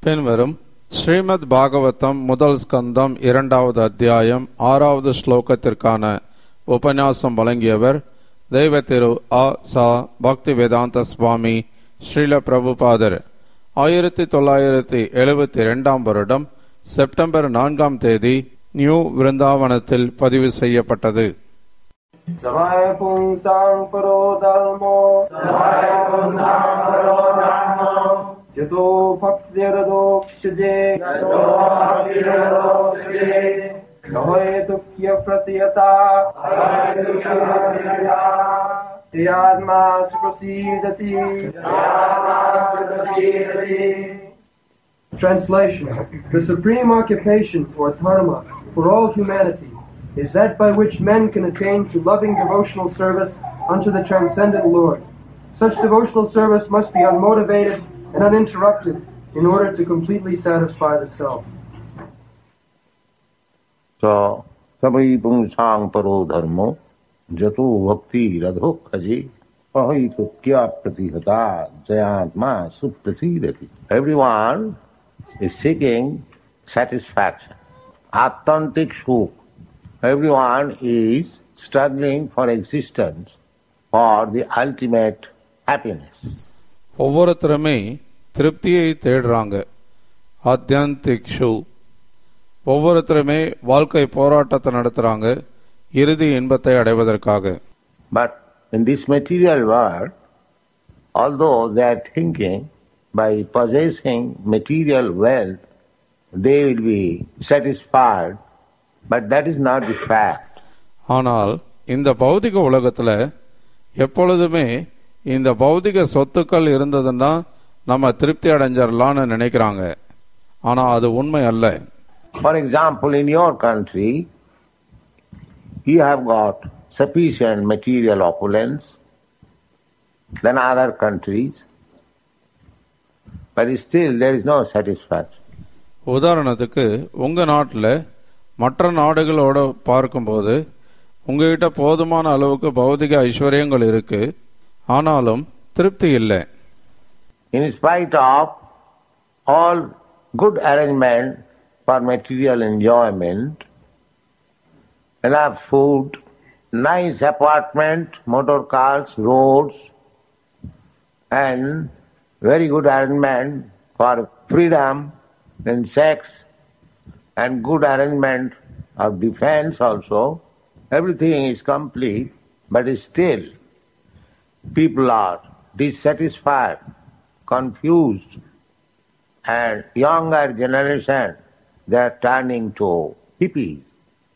பின்வரும் ஸ்ரீமத் பாகவதம் முதல் ஸ்கந்தம் இரண்டாவது அத்தியாயம் ஆறாவது ஸ்லோகத்திற்கான உபன்யாசம் வழங்கியவர் தெய்வ திரு ஆ சா பக்தி வேதாந்த சுவாமி ஸ்ரீல பிரபுபாதர் ஆயிரத்தி தொள்ளாயிரத்தி எழுபத்தி இரண்டாம் வருடம் செப்டம்பர் நான்காம் தேதி நியூ விருந்தாவனத்தில் பதிவு செய்யப்பட்டது सभाय पुंसां परो धर्मो यतो भक्तिरदोक्षजे हेतुक्य प्रतियता यात्मा सुप्रसीदति Translation The supreme occupation or dharma for all humanity is that by which men can attain to loving devotional service unto the transcendent Lord. Such devotional service must be unmotivated and uninterrupted in order to completely satisfy the self. स सबै पुंसां परो धर्मो जतो भक्ति रधोक्षजे अहितु क्या प्रतिहता जयात्मा सुप्रसीदति Everyone is seeking satisfaction, authentic sukh. Everyone is struggling for existence for the ultimate happiness. ஒவ்வொருத்தருமே திருப்தியை தேடுறாங்க ஆத்தியாந்திக்ஷு ஒவ்வொருத்தருமே வாழ்க்கை போராட்டத்தை நடத்துறாங்க இறுதி இன்பத்தை அடைவதற்காக But in this material world, although they are thinking by possessing material wealth, they will be satisfied, but that is not the fact. ஆனால் இந்த பௌதிக உலகத்துல எப்பொழுதுமே இந்த பௌதிக சொத்துக்கள் இருந்ததுன்னா நம்ம திருப்தி அடைஞ்சிடலாம்னு நினைக்கிறாங்க ஆனா அது உண்மை அல்ல For example, in your country, you have got sufficient material opulence than other countries, but still there is no satisfaction. உதாரணத்துக்கு உங்க நாட்டுல மற்ற நாடுகளோட பார்க்கும்போது உங்ககிட்ட போதுமான அளவுக்கு பௌதிக ஐஸ்வர்யங்கள் இருக்கு ஆனாலும் திருப்தி இல்லை In spite of all good arrangement for material enjoyment, enough food, nice apartment, motor cars, roads, and very good arrangement for freedom in sex, and good arrangement of defense also, everything is complete, but still people are dissatisfied, confused, and younger generation they are turning to hippies.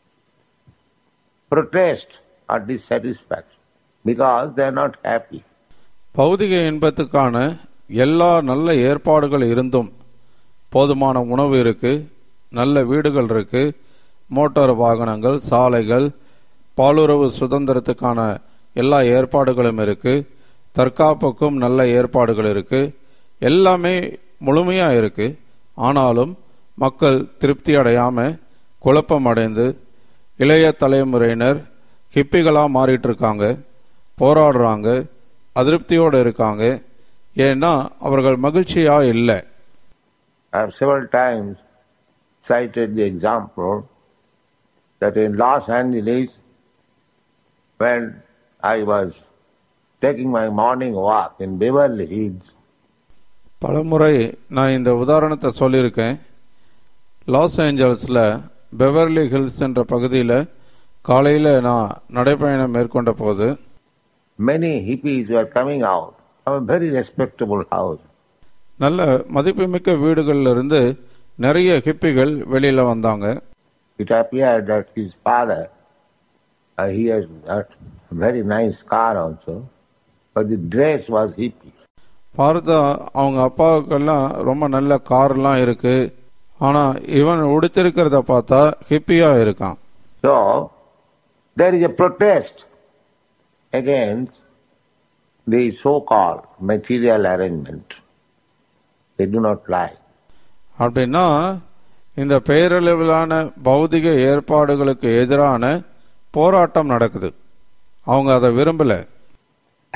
Protest or dissatisfaction because they are not happy. பௌதிக இன்பத்துக்கான எல்லா நல்ல ஏற்பாடுகள் இருந்தும் போதுமான உணவு இருக்கு நல்ல வீடுகள் இருக்கு மோட்டார் வாகனங்கள் சாலைகள் பாலுறவு சுதந்திரத்துக்கான எல்லா ஏற்பாடுகளும் இருக்கு தற்காப்புக்கும் நல்ல ஏற்பாடுகள் இருக்கு எல்லாமே முழுமையா இருக்கு ஆனாலும் மக்கள் திருப்தி அடையாம குழப்பம் அடைந்து இளைய தலைமுறையினர் ஹிப்பிகளா மாறிட்டு இருக்காங்க போராடுறாங்க அதிருப்தியோடு இருக்காங்க ஏன்னா அவர்கள் மகிழ்ச்சியா இல்லை I have several times cited the example that in Los Angeles, when I was taking my morning walk in Beverly Hills, பலமுறை நான் இந்த உதாரணத்தை சொல்லியிருக்கேன் லாஸ் ஏஞ்சல்ஸில் பெவர்லி ஹில்ஸ் என்ற பகுதியில் காலையில் நான் நடைப்பயணம் மேற்கொண்ட போது many hippies were coming out from a very respectable house. நல்ல மதிப்புமிக்க வீடுகள்ல இருந்து நிறைய ஹிப்பிகள் வெளியில வந்தாங்க It appeared that his father, uh, he has got a very nice car also, but the dress was hippie. பார்த்தா அவங்க அப்பாவுக்கெல்லாம் ரொம்ப நல்ல கார்லாம் இருக்கு ஆனா இவன் உடுத்திருக்கிறத பார்த்தா ஹிப்பியா இருக்கான் So, there is a protest against the so-called material arrangement. They do not like. அப்படின்னா இந்த பெயரளவிலான பௌதிக ஏற்பாடுகளுக்கு எதிரான போராட்டம் நடக்குது அவங்க அதை விரும்பல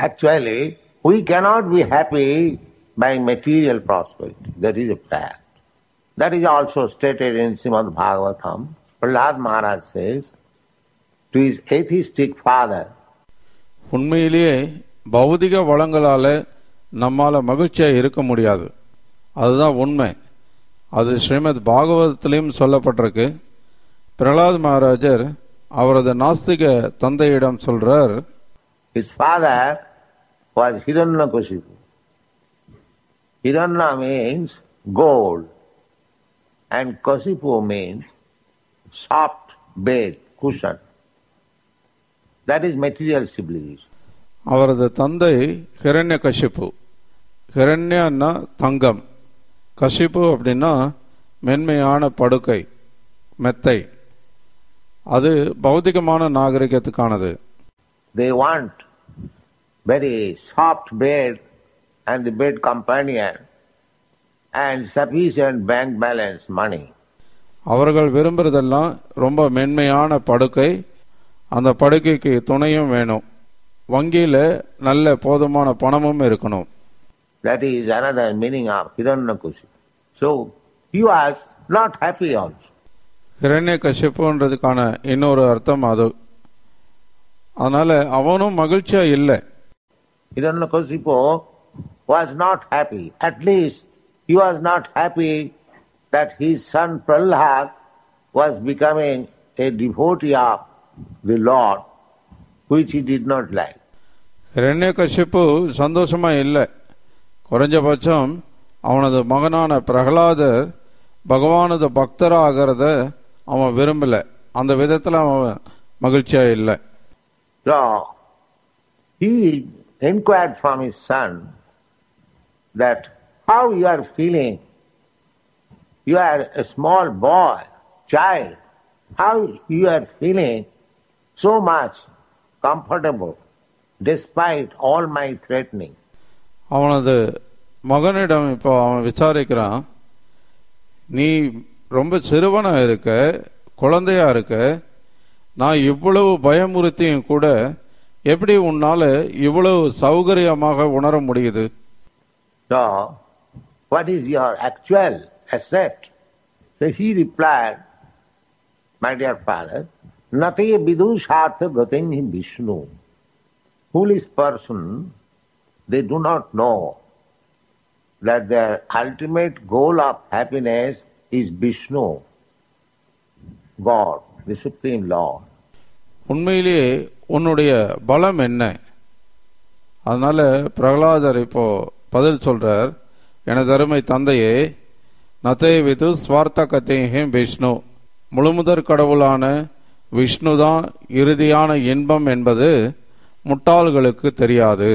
Actually, we cannot be happy by material prosperity. That is a fact. That is also stated in Srimad Bhagavatam. Prahlad Maharaj says to his atheistic father, உண்மையிலேயே பௌதிக வளங்களால நம்மால மகிழ்ச்சியா இருக்க முடியாது அதுதான் உண்மை அது ஸ்ரீமத் பாகவதத்திலையும் சொல்லப்பட்டிருக்கு பிரகலாத் மகாராஜர் அவரது நாஸ்திக தந்தையிடம் சொல்றார் his father was Hiranyakashipu. Hiranya means gold and Kasipu means soft bed, cushion. That is material civilization. அவரது தந்தை ஹிரண்ய கஷிப்பு ஹிரண்யன்னா தங்கம் கஷிப்பு அப்படின்னா மென்மையான படுக்கை மெத்தை அது பௌதிகமான நாகரிகத்துக்கானது They want very soft bed and the bed companion and sufficient bank balance money. அவர்கள் விரும்புறதெல்லாம் ரொம்ப மென்மையான படுக்கை அந்த படுக்கைக்கு துணையும் வேணும் வங்கியில நல்ல போதுமான பணமும் இருக்கணும் That is another meaning of Hiranyakashipu. So he was not happy also. ஹிரண்ய கஷிப்புன்றதுக்கான இன்னொரு அர்த்தம் அது அதனால அவனும் மகிழ்ச்சியா இல்லை Hiranyakasipu was not happy. At least he was not happy that his son Prahlad was becoming a devotee of the Lord, which he did not like. ஹிரண்ய கஷிப்பு சந்தோஷமா இல்லை குறைஞ்சபட்சம் அவனது மகனான பிரகலாதர் பகவானது பக்தராகிறத அவன் விரும்பல அந்த விதத்துல அவன் மகிழ்ச்சியா இல்லை So he inquired from his son that how you are feeling. You are a small boy, child. How you are feeling so much comfortable despite all my threatening. அவனது மகனிடம் இப்போ அவன் விசாரிக்கிறான் நீ ரொம்ப சிறுவனா இருக்க குழந்தையா இருக்க நான் இவ்வளவு பயமுறுத்தியும் கூட எப்படி உன்னால இவ்வளவு சௌகரியமாக உணர முடியுது So, what is your actual asset? So he replied, My dear father, Nati vidushartha gatin Vishnu. Foolish person, they do not know that their ultimate goal of happiness is Vishnu, God, the Supreme Lord. உண்மையிலேயே உன்னுடைய பலம் என்ன அதனால பிரகலாதர் இப்போ பதில் சொல்றார் எனது அருமை தந்தையே நதே விது ஸ்வார்த்த கத்தேஹம் விஷ்ணு முழுமுதற் கடவுளான விஷ்ணு தான் இறுதியான இன்பம் என்பது முட்டாள்களுக்கு தெரியாது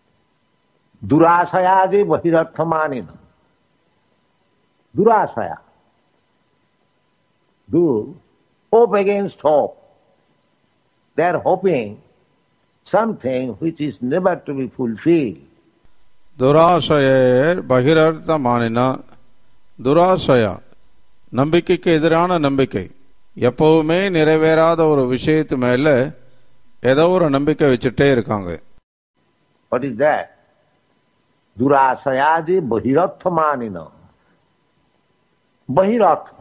Durasaya bahiratthamanina. Durasaya. Do hope against hope. They are hoping something which is never to be fulfilled. துராசயர் பகிரர்த்த மானினா துராசயா நம்பிக்கைக்கு எதிரான நம்பிக்கை எப்பவுமே நிறைவேறாத ஒரு விஷயத்து மேல ஏதோ ஒரு நம்பிக்கை வச்சுட்டே இருக்காங்க What is that? Durasayaji bahiratthamanina. Bahiratha.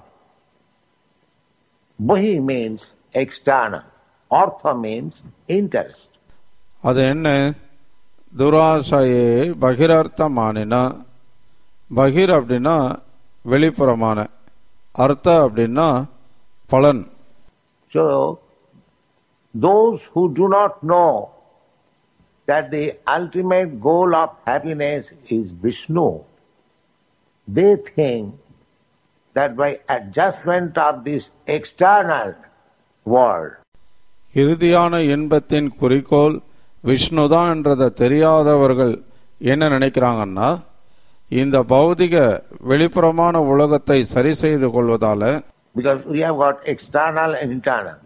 Bahi means external. Artha means interest. அது என்ன துராசையே பகிரர்த்த மானினா பகிர் அப்படின்னா வெளிப்புறமான அர்த்த அப்படின்னா பலன் So, those who do not know that the ultimate goal of happiness is Vishnu, they think that by adjustment of this external world, இறுதியான இன்பத்தின் குறிக்கோள் விஷ்ணுதான் என்றதை தெரியாதவர்கள் என்ன நினைக்கிறாங்கன்னா இந்த பௌதிக வெளிப்புறமான உலகத்தை சரி செய்து கொள்வதால because we have got external and internal.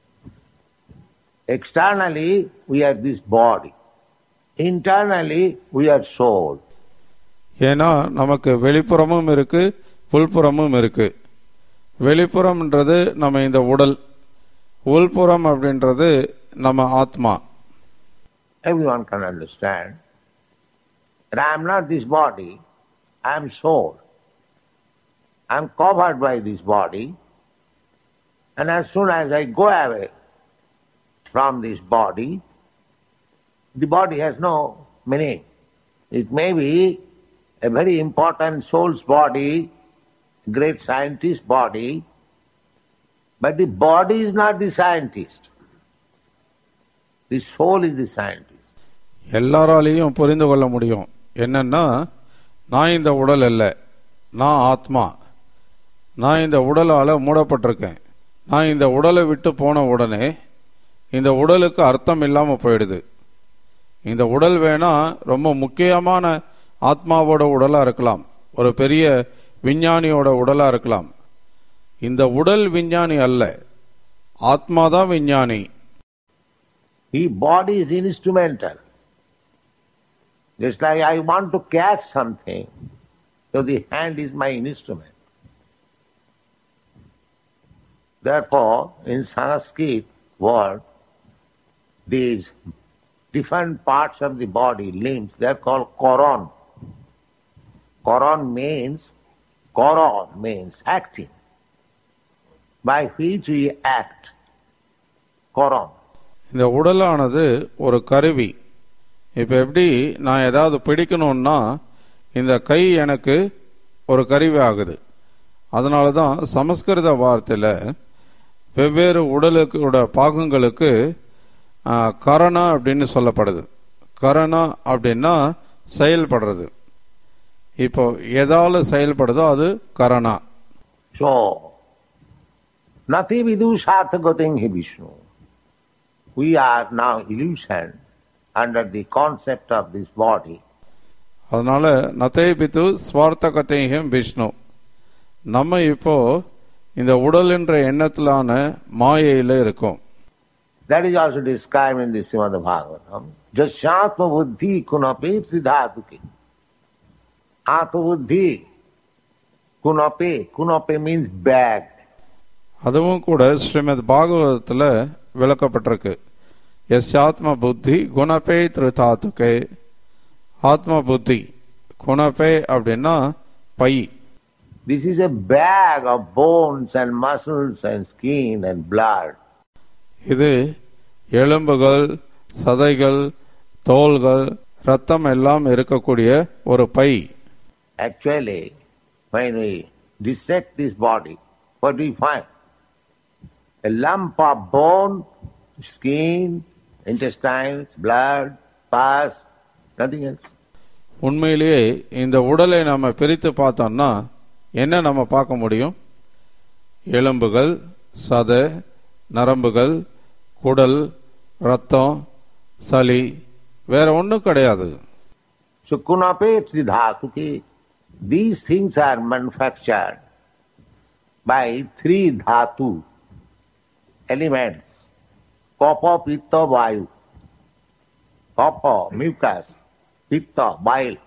Externally, we are this body. Internally, we are soul. ஏன்னா நமக்கு வெளிப்புறமும் இருக்கு உள்புறமும் இருக்கு வெளிப்புறம்ன்றது நம்ம இந்த உடல் உள்புறம் அப்படின்றது நம்ம ஆத்மா Everyone can understand that I am not this body, I am soul. I'm covered by this body, and as soon as I go away from this body, the body has no meaning. It may be a very important soul's body, great scientist body, but the body is not the scientist. The soul is the scientist. எல்லாராலையும் புரிந்து கொள்ள முடியும் என்னன்னா நான் இந்த உடல் அல்ல நான் ஆத்மா நான் இந்த உடலால மூடப்பட்டிருக்கேன் நான் இந்த உடலை விட்டு போன உடனே இந்த உடலுக்கு அர்த்தம் இல்லாம போயிடுது இந்த உடல் வேணா ரொம்ப முக்கியமான ஆத்மாவோட உடலா இருக்கலாம் ஒரு பெரிய விஞ்ஞானியோட உடலா இருக்கலாம் இந்த உடல் விஞ்ஞானி அல்ல ஆத்மாதான் விஞ்ஞானி He body is instrumental. Just like I want to catch something, so the hand is my instrument. Therefore, in Sanskrit word, these different parts of the body, limbs, they are called koron. Koron means, koron means acting, by which we act. Koron. இந்த உடலானது ஒரு கருவி இப்போ எப்படி நான் ஏதாவது பிடிக்கணும்னா இந்த கை எனக்கு ஒரு கருவி ஆகுது அதனால தான் சமஸ்கிருத வார்த்தையில் வெவ்வேறு உடலுக்கு பாகங்களுக்கு ஆ, கரணா அப்படின்னு சொல்லப்படுது கரணா அப்படின்னா செயல்படுறது இப்போ எதால செயல்படுதோ அது கரணா So, Nati vidu sarthagating hi Vishnu. We are now illusioned under the concept of this body. அதனால நதேபித்து ஸ்வார்த்த கதேகம் விஷ்ணு நம்ம இப்போ இந்த உடல் என்ற எண்ணத்திலான மாயையில இருக்கோம் That is also described in the Srimad Bhagavatam. Jasyatma buddhi kunape siddhatuke. Atma buddhi kunape. Kunape means bag. அதுவும் கூட ஸ்ரீமத் பாகவதத்துல விளக்கப்பட்டிருக்கு எஸ் ஆத்ம புத்தி குணபே திருதாத்துக்கே ஆத்ம புத்தி குணபே அப்படின்னா பை This is a bag of bones and muscles and skin and blood. இது எலும்புகள் சதைகள் தோள்கள் ரத்தம் எல்லாம் இருக்கக்கூடிய ஒரு பை Actually, when we dissect this body, what do we find? A lump of bone, skin, intestines, blood, pus, nothing else. உண்மையிலேயே இந்த உடலை நம்ம பிரித்து பார்த்தோம்னா என்ன நம்ம பார்க்க முடியும் எலும்புகள் சதை நரம்புகள் குடல் ரத்தம் சளி வேற ஒன்றும் கிடையாது So kunape tridhatuke, these things are manufactured by three dhatu elements. Kapha, pitta, vayu. Kapha, mucus, pitta, bile,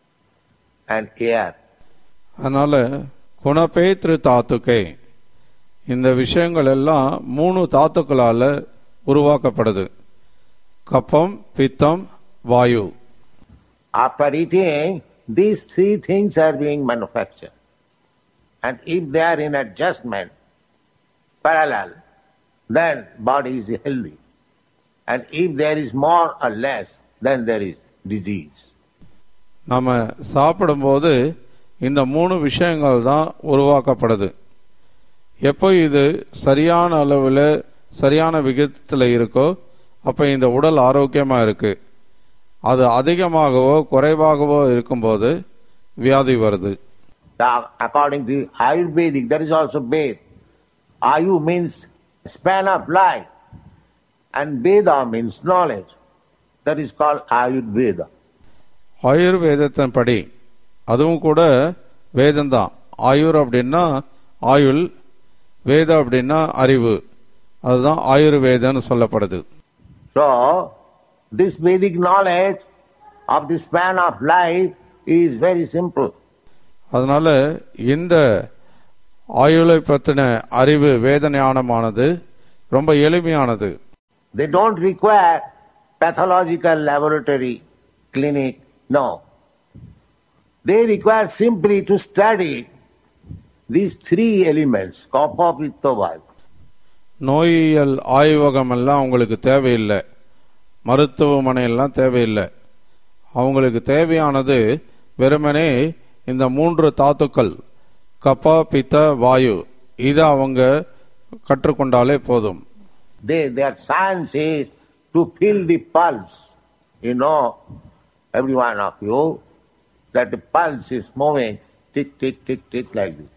and air. அதனால குணப்பே திரு தாத்துக்கே இந்த விஷயங்கள் எல்லாம் மூணு தாத்துக்களால உருவாக்கப்படுது கப்பம் பித்தம் வாயு After eating, these three things are being manufactured. And if they are in adjustment, parallel, then body is healthy. And if there is more or less, then there is disease. நம்ம சாப்பிடும்போது இந்த மூணு விஷயங்கள் தான் உருவாக்கப்படுது எப்போ இது சரியான அளவில் சரியான விகிதத்தில் இருக்கோ அப்போ இந்த உடல் ஆரோக்கியமாக இருக்கு அது அதிகமாகவோ குறைவாகவோ இருக்கும்போது வியாதி வருது Now, according to Ayurvedic, there is also Ved. Ayu means span of life, and Veda means knowledge. That is called Ayurveda. ஆயுர்வேதத்தின் படி அதுவும் கூட வேதம்தான் ஆயுர் அப்படின்னா ஆயுள் வேத அப்படின்னா அறிவு அதுதான் ஆயுர்வேதம்னு சொல்லப்படுது So, this Vedic knowledge of the span of life is very simple. அதனால இந்த ஆயுளை பற்றின அறிவு வேத ஞானமானது ரொம்ப எளிமையானது They don't require pathological laboratory, clinic, no. They require simply to study these three elements, kapha, pitta, vata, நோயியல் ஆய்வகம் எல்லாம் அவங்களுக்கு தேவையில்லை மருத்துவமனை எல்லாம் தேவையில்லை அவங்களுக்கு தேவையானது வெறுமனே இந்த மூன்று தாத்துக்கள் கப்பா பித்த வாயு இதை அவங்க கற்றுக்கொண்டாலே போதும் they, their science is to feel the pulse. You know, every one of you, that the pulse is moving tick, tick, tick, tick like this.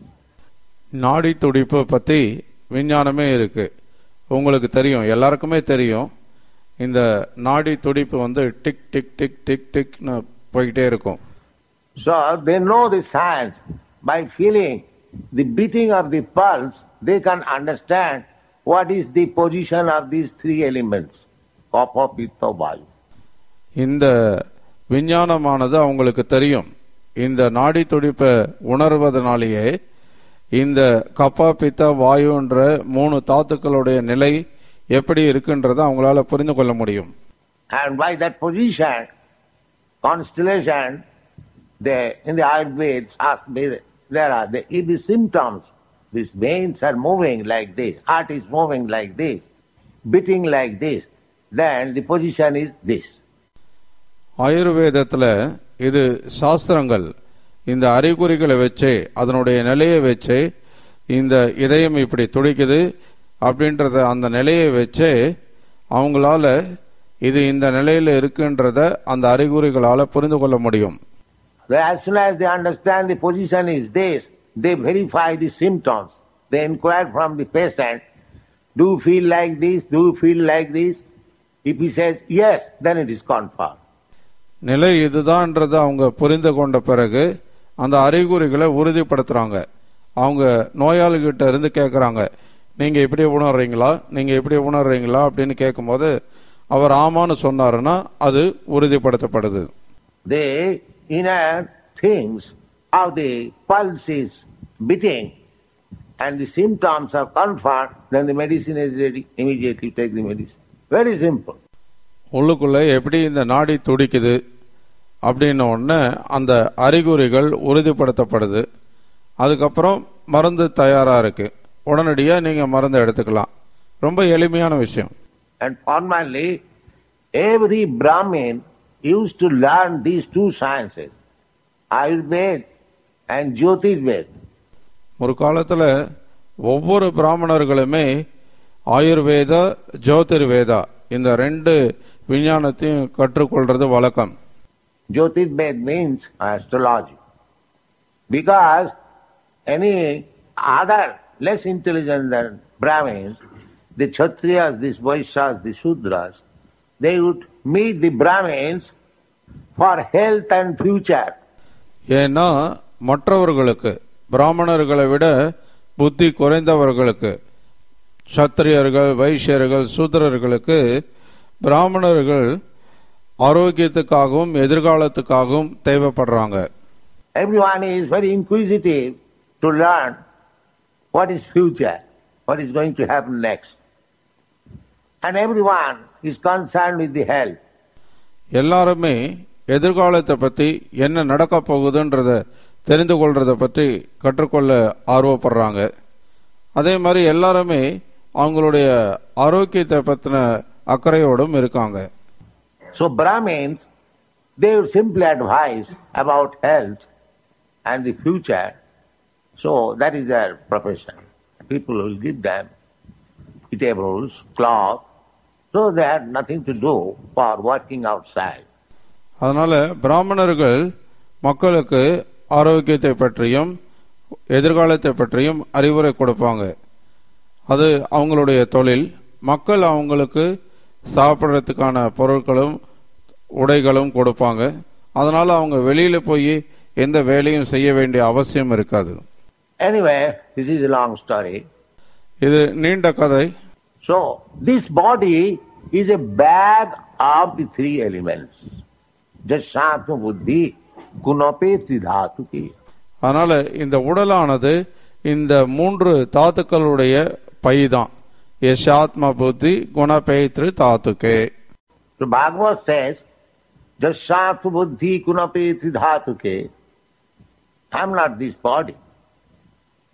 நாடி துடிப்பு பத்தி விஞ்ஞானமே இருக்கு உங்களுக்கு தெரியும் எல்லாருக்குமே தெரியும் இந்த நாடி துடிப்பு வந்து டிக் டிக் டிக் டிக் டிக்னு போய்கிட்டே இருக்கும் So they know the science. By feeling the beating of the pulse, they can understand what is the position of these three elements, kapha, pitta, vayu. இந்த விஞ்ஞானமானது அவங்களுக்கு தெரியும் இந்த நாடி துடிப்பை உணர்வதனாலேயே இந்த கப்பா பித்த வாயுன்ற மூணு தாத்துக்களுடைய நிலை எப்படி இருக்குன்றதை அவங்களால புரிந்து கொள்ள முடியும் And by that position, constellation, the, in the Ayurveda, Shastra, there are the, if the symptoms, these veins are moving like this, heart is moving like this, beating like this, then the position is this. ஆயுர்வேதத்துல இது சாஸ்திரங்கள் இந்த அறிகுறிகளை வச்சே அதனுடைய நிலையை வச்சே இந்த இதயம் இப்படி துடிக்குது அப்படின்றத அந்த நிலையை வச்சே அவங்களால இது இந்த நிலையில இருக்குன்றத அந்த அறிகுறிகளால புரிந்து கொள்ள முடியும் As soon as they understand the position is this, they verify the symptoms. They inquire from the patient, do you feel like this? Do you feel like this? If he says yes, then it is confirmed. நிலை இதுதான்றத அவங்க புரிந்து கொண்ட பிறகு அந்த அறிகுறிகளை உறுதிப்படுத்துறாங்க அவங்க நோயாளிகிட்ட இருந்து கேட்குறாங்க நீங்க இப்படி உணர்றீங்களா நீங்க இப்படி உணர்றீங்களா அப்படின்னு கேட்கும்போது அவர் ஆமான்னு சொன்னாருன்னா அது உறுதிப்படுத்தப்படுது The inner things of the pulse is beating and the symptoms are confirmed, then the medicine is ready. Immediately take the medicine. Very simple. உள்ளுக்குள்ள எப்படி இந்த நாடி துடிக்குது அப்படின்ன உடனே அந்த அறிகுறிகள் உறுதிப்படுத்தப்படுது அதுக்கப்புறம் மருந்து தயாரா இருக்கு உடனடியா நீங்க மருந்து எடுத்துக்கலாம் ரொம்ப எளிமையான விஷயம் And formerly, every Brahmin used to learn these two sciences, Ayurveda and Jyotirveda. ஒரு காலத்துல ஒவ்வொரு பிராமணர்களுமே ஆயுர்வேதா ஜோதிர்வேதா இந்த ரெண்டு விஞ்ஞானத்தையும் கற்றுக்கொள்றது வழக்கம் Jyotirveda means astrology. Because any other less intelligent than Brahmins, the Kshatriyas, the Vaishyas, the Shudras, they would meet the Brahmins for health and future. ஏன்னா மற்றவர்களுக்கு பிராமணர்களை விட புத்தி குறைந்தவர்களுக்கு சத்திரியர்கள் வைஷ்யர்கள் சூத்திரர்களுக்கு பிராமணர்கள் ஆரோக்கியத்துக்காகவும் எதிர்காலத்துக்காகவும் தேவைப்படுறாங்க Everyone is very inquisitive to learn what is future, what is going to happen next. And everyone is concerned with the health. எல்லாருமே எதிர்காலத்தை பத்தி என்ன நடக்க போகுதுன்றத தெரிந்து கொள்றத பற்றி கற்றுக்கொள்ள ஆர்வப்படுறாங்க அதே மாதிரி எல்லாருமே அவங்களுடைய ஆரோக்கியத்தை பத்தின அக்கறையோடும் இருக்காங்க So Brahmins, they would simply advise about health and the future. So that is their profession. People will give them eatables, cloth. So they had nothing to do for working outside. அதனால பிராமணர்கள் மக்களுக்கு ஆரோக்கியத்தை பற்றியும் எதிர்காலத்தை பற்றியும் அறிவுரை கொடுப்பாங்க அது அவங்களுடைய தொழில் மக்கள் அவங்களுக்கு சாப்பிட்றதுக்கான பொருட்களும் உடைகளும் கொடுப்பாங்க அதனால அவங்க வெளியில போய் எந்த வேலையும் செய்ய வேண்டிய அவசியம் இருக்காது Anyway, this is a long story. இது நீண்ட கதை So this body is a bag of the three elements. Jashatma buddhi kunapeti dhatuki. அதனால இந்த உடலானது இந்த மூன்று தாத்துக்களுடைய பைதான் யசாத்ம புத்தி குணபேத்ரு தாத்துக்கே So Bhagavad says, Jashatma buddhi kunapeti dhatuke. I am not this body.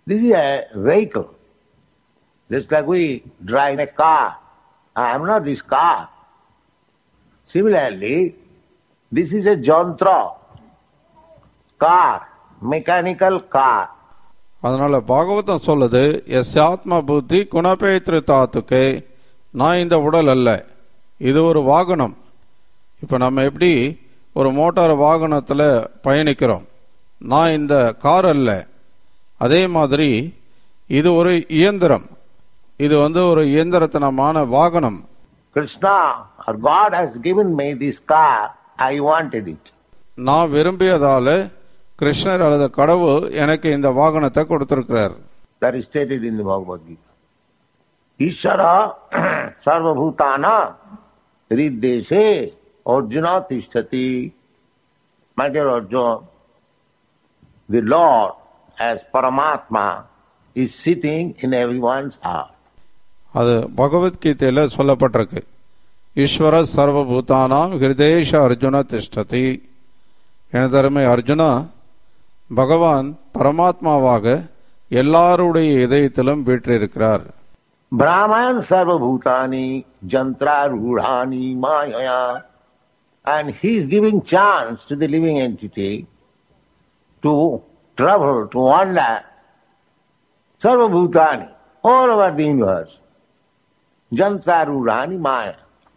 This is a vehicle. Just like we drive a car. I am not this car. Similarly, this is a jantra, car, mechanical car. அதனால பாகவதம் சொல்லுது S ஆத்ம புத்தி குணபேத்திரு தாத்துக்கே நான் இந்த உடல் அல்ல இது ஒரு வாகனம் இப்போ நம்ம எப்படி ஒரு மோட்டார் வாகனத்தில் பயணிக்கிறோம் நான் இந்த கார் அல்ல அதே மாதிரி இது ஒரு இயந்திரம் இது வந்து ஒரு இயந்திரத்தனமான வாகனம் Krishna or God has given me this car, I wanted it. நான் விரும்பியதால கிருஷ்ணர் அல்லது கடவுள் எனக்கு இந்த வாகனத்தை கொடுத்திருக்கிறார் That is stated in the Bhagavad Gita. Ishara sarvabhutana riddeshe arjuna tishtati. My dear Arjuna, the Lord as Paramatma is sitting in everyone's heart. அது பகவத்கீதையில சொல்லப்பட்டிருக்கு ஈஸ்வர சர்வபூதானாம் ஹிருதேஷ அர்ஜுன திஷ்டதி எனதருமை அர்ஜுனா பகவான் பரமாத்மாவாக எல்லாருடைய இதயத்திலும் வீற்றிருக்கிறார் Brahman sarvabhutani jantrarudhani mayaya. And he is giving chance to the living entity to travel, to wander. Sarvabhutani, all over the universe. Jantrarudhani maya.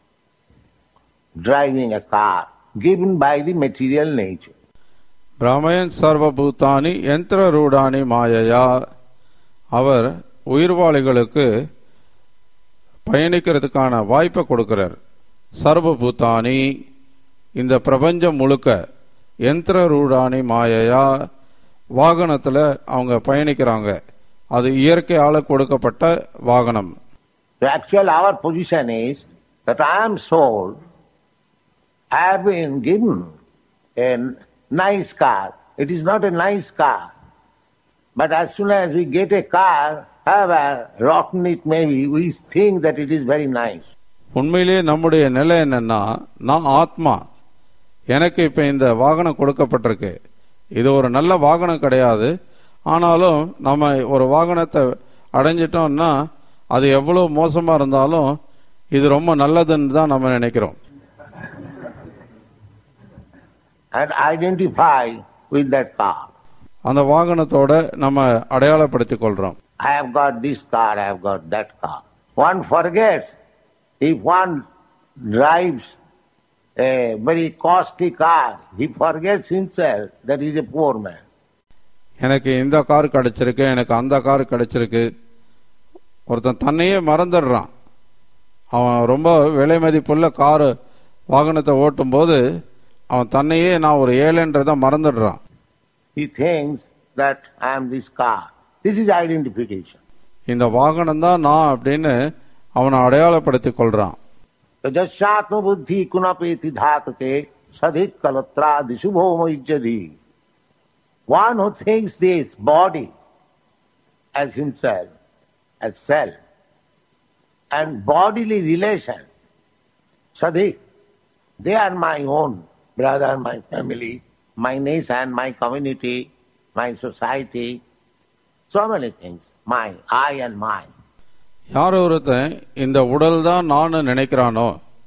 Driving a car given by the material nature. பிரமயன் சர்வபூதானி யந்திர ரூடானி மாயையா அவர் உயிர்வாளிகளுக்கு பயணிக்கிறதுக்கான வாய்ப்பை கொடுக்கிறார் சர்வபூதானி இந்த பிரபஞ்சம் முழுக்க யந்திர ரூடானி மாயையா வாகனத்தில் அவங்க பயணிக்கிறாங்க அது இயற்கையால் கொடுக்கப்பட்ட வாகனம் The actual our position is that I am soul. I have been given a nice car. It is not a nice car. But as soon as we get a car, however rotten it may be, we think that it is very nice. உண்மையிலேயே நம்முடைய நிலை என்னன்னா நான் ஆத்மா எனக்கு இப்போ இந்த வாகனம் கொடுக்கப்பட்டிருக்கு இது ஒரு நல்ல வாகனம் கிடையாது ஆனாலும் நம்ம ஒரு வாகனத்தை அடைஞ்சிட்டோம்னா அது எவ்வளோ மோசமாக இருந்தாலும் இது ரொம்ப நல்லதுன்னு தான் நம்ம நினைக்கிறோம் And identify with that car. அந்த வாகனத்தோட நம்ம அடையாளப்படுத்திக் கொள்றோம் I have got this car, I have got that car. One forgets if one drives a very costly car, he forgets himself that he is a poor man. எனக்கு இந்த car கிடைச்சிருக்கு எனக்கு அந்த car கிடைச்சிருக்கு ஒருத்தன் தன்னையே மறந்துடுறான் அவன் ரொம்ப விலை மதிப்புள்ள காரு வாகனத்தை ஓட்டும் போது அவன் தன்னையே நான் ஒரு ஏழைன்றதை மறந்துடுறான் He thinks that I am this car. This is identification. இந்த வாகனம் தான் நான் அப்படின்னு அவனை அடையாளப்படுத்திக் கொள்றான் Jashatma buddhi kunapeti dhatake sadhik kalatra disubhoma ijjadi. One who thinks this body as himself, as self, and bodily relation, sadhik, they are my own brother, my family, my nation, my community, my society, so many things, my, I and mine. யார் ஒருத்தன் இந்த உடல் தான் நான் நினைக்கிறானோ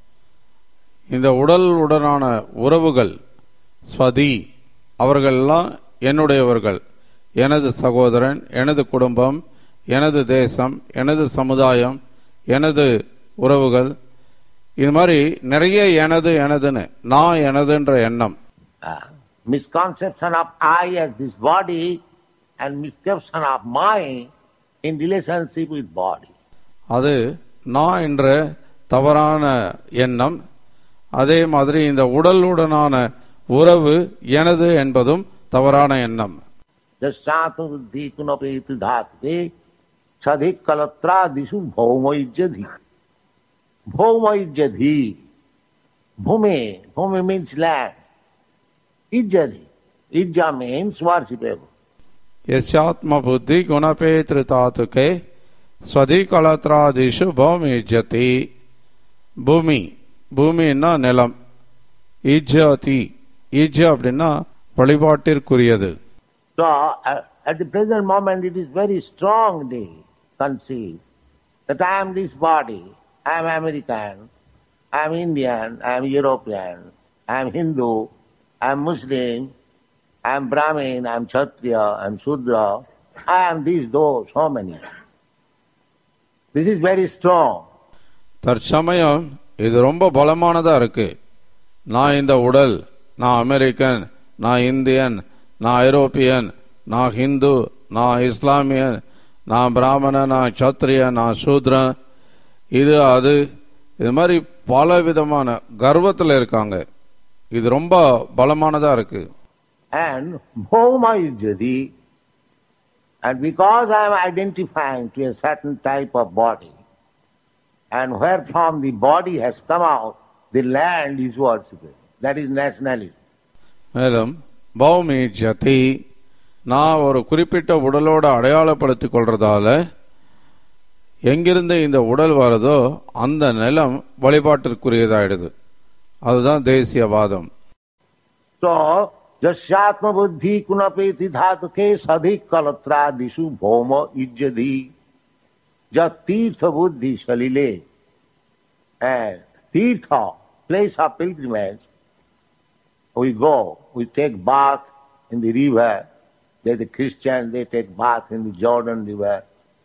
இந்த உடல் உடனான உறவுகள் ஸ்வதி அவர்கள்லாம் என்னுடையவர்கள் எனது சகோதரன் எனது குடும்பம் எனது தேசம் எனது சமுதாயம் எனது உறவுகள் இது மாதிரி நிறைய எனது எனதுன்னு நான் எனதுன்ற எண்ணம் uh, misconception of I as this body and misconception of mind in relationship with body. அது நான் என்ற தவறான எண்ணம் அதே மாதிரி இந்த உடலுடனான உறவு எனது என்பதும் தவறான எண்ணம் Jasyatu buddhi kunapeti dhate sadhik kalatra dishu bhaumaijjadhi. Bhaumaijjadhi. Bhumi. Bhumi means land. Ijjadhi. Ijja means worshipable. यस्यात्म बुद्धि गुणपेत्र தாத்துக்கே ஸ்வதி கலத்ராதிஷு பூமி இஜ்ஜதி பூமி பூமின்னா நிலம் இஜ்ஜதி இஜ் அப்படின்னா வழிபாட்டிற்குரியது So, uh, at the present moment it is very strongly conceived that I am this body, I am American, I am Indian, I am European, I am Hindu, I am Muslim, I am Brahmin, I am Kshatriya, I am Shudra, I am these, those, so many. This is very strong. தற்சமயம் இது ரொம்ப பலமானதா இருக்கு நான் இந்த உடல் நான் American நான் Indian நான் ஐரோப்பியன் நான் ஹிந்து நான் இஸ்லாமியன் நான் பிராமணன் நான் சத்திரியன் நான் சூத்ரன் இது அது இது மாதிரி பல விதமான கர்வத்தில் இருக்காங்க இது ரொம்ப பலமானதா இருக்கு And Bhoma is Jadi, and because I am identifying to a certain type of body, and where from the body has come out, the land is worshipped. That is nationalism. மேலும் பௌமி ஜதி நான் ஒரு குறிப்பிட்ட உடலோட அடையாளப்படுத்திக் கொள்றதால எங்கிருந்து இந்த உடல் வருதோ அந்த நிலம் வழிபாட்டிற்குரியதாயிடுது அதுதான் தேசியவாதம் So, jasyatma buddhi kunapeti dhatuke sadhik kalatra dishu bhoma ijjadi jat tirtha buddhi salile and tirtha, place of pilgrimage, we go, we take bath in the river, they the Christians, they take bath in the Jordan river,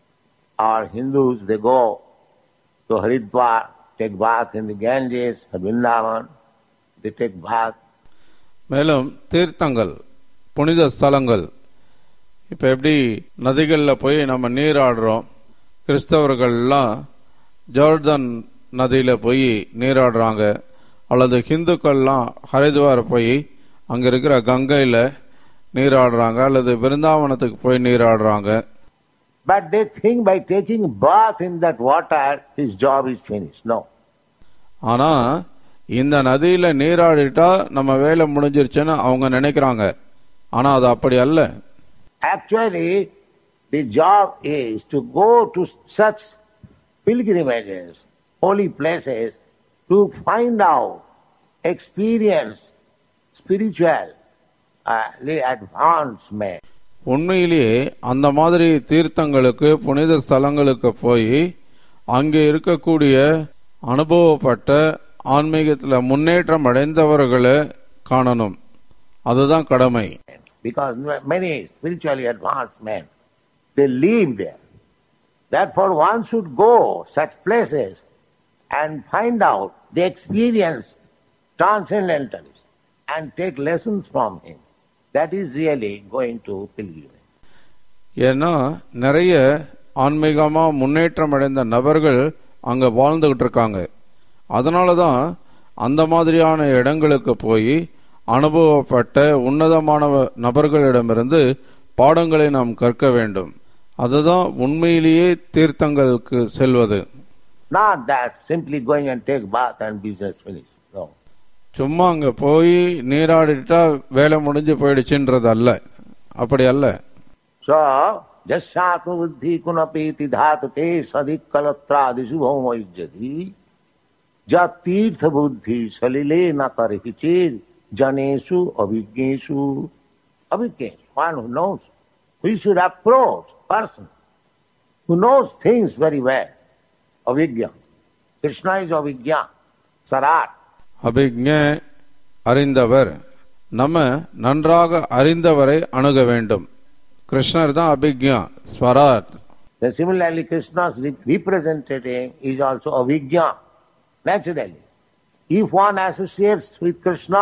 or Hindus, they go to Haridwar, take bath in the Ganges, or Vrindavan, they take bath மேலும் தீர்த்தங்கள் புனித ஸ்தலங்கள் இப்போ எப்படி நதிகளில் போய் நம்ம நீராடுறோம் கிறிஸ்தவர்கள்லாம் ஜோர்தான் நதியில் போய் நீராடுறாங்க அல்லது ஹிந்துக்கள்லாம் ஹரித்வார் போய் அங்கே இருக்கிற கங்கையில் நீராடுறாங்க அல்லது பிருந்தாவனத்துக்கு போய் நீராடுறாங்க But they think by taking bath in that water, his job is finished. No. ஆனா இந்த நதியில நீராடிட்டா நம்ம வேலை முடிஞ்சிருச்சுன்னு அவங்க நினைக்கிறாங்க ஆனா அது அப்படி அல்ல Actually, the job is to go to such pilgrimages, holy places, to find out, experience spiritual uh, advancement. உண்மையிலேயே அந்த மாதிரி தீர்த்தங்களுக்கு புனித ஸ்தலங்களுக்கு போய் அங்கே இருக்கக்கூடிய அனுபவப்பட்ட ஆன்மீகத்தில் முன்னேற்றம் அடைந்தவர்களை காணணும் அதுதான் கடமை because many spiritually advanced men, they live there. Therefore, one should go such places and find out the experience transcendentalists and take lessons from him. That is really going to pilgrimage. ஏன்னா நிறைய ஆன்மீகமா முன்னேற்றம் அடைந்த நபர்கள் அங்க வாழ்ந்துகிட்டு இருக்காங்க அதனால தான் அந்த மாதிரியான இடங்களுக்கு போய் அனுபவப்பட்ட உன்னதமான நபர்களிடமிருந்து பாடங்களை நாம் கற்க வேண்டும் அதுதான் உண்மையிலேயே தீர்த்தங்களுக்கு செல்வது Not that simply going and take bath and business finished. No. சும்மா அங்க போய் நீராடிட்டா வேலை முடிஞ்சு போயிடுச்சுன்றது அல்ல அப்படி அல்ல So, jasatma buddhi kunapeti dhatute sadik kalatradisu bhoma ijjati jat tirtha buddhi salile na karhi chid janesu abhignesu abhignes, one who knows. We should approach person who knows things very well. Avigya. Krishna is avigya. Sarat. அபிக்ஞ அறிந்தவர் நம்ம நன்றாக அறிந்தவரை அணுக வேண்டும் கிருஷ்ணர் தான் அபிக்ஞா ஸ்வராத் Then similarly, Krishna's re- representative is also avigya, naturally. If one associates with Krishna,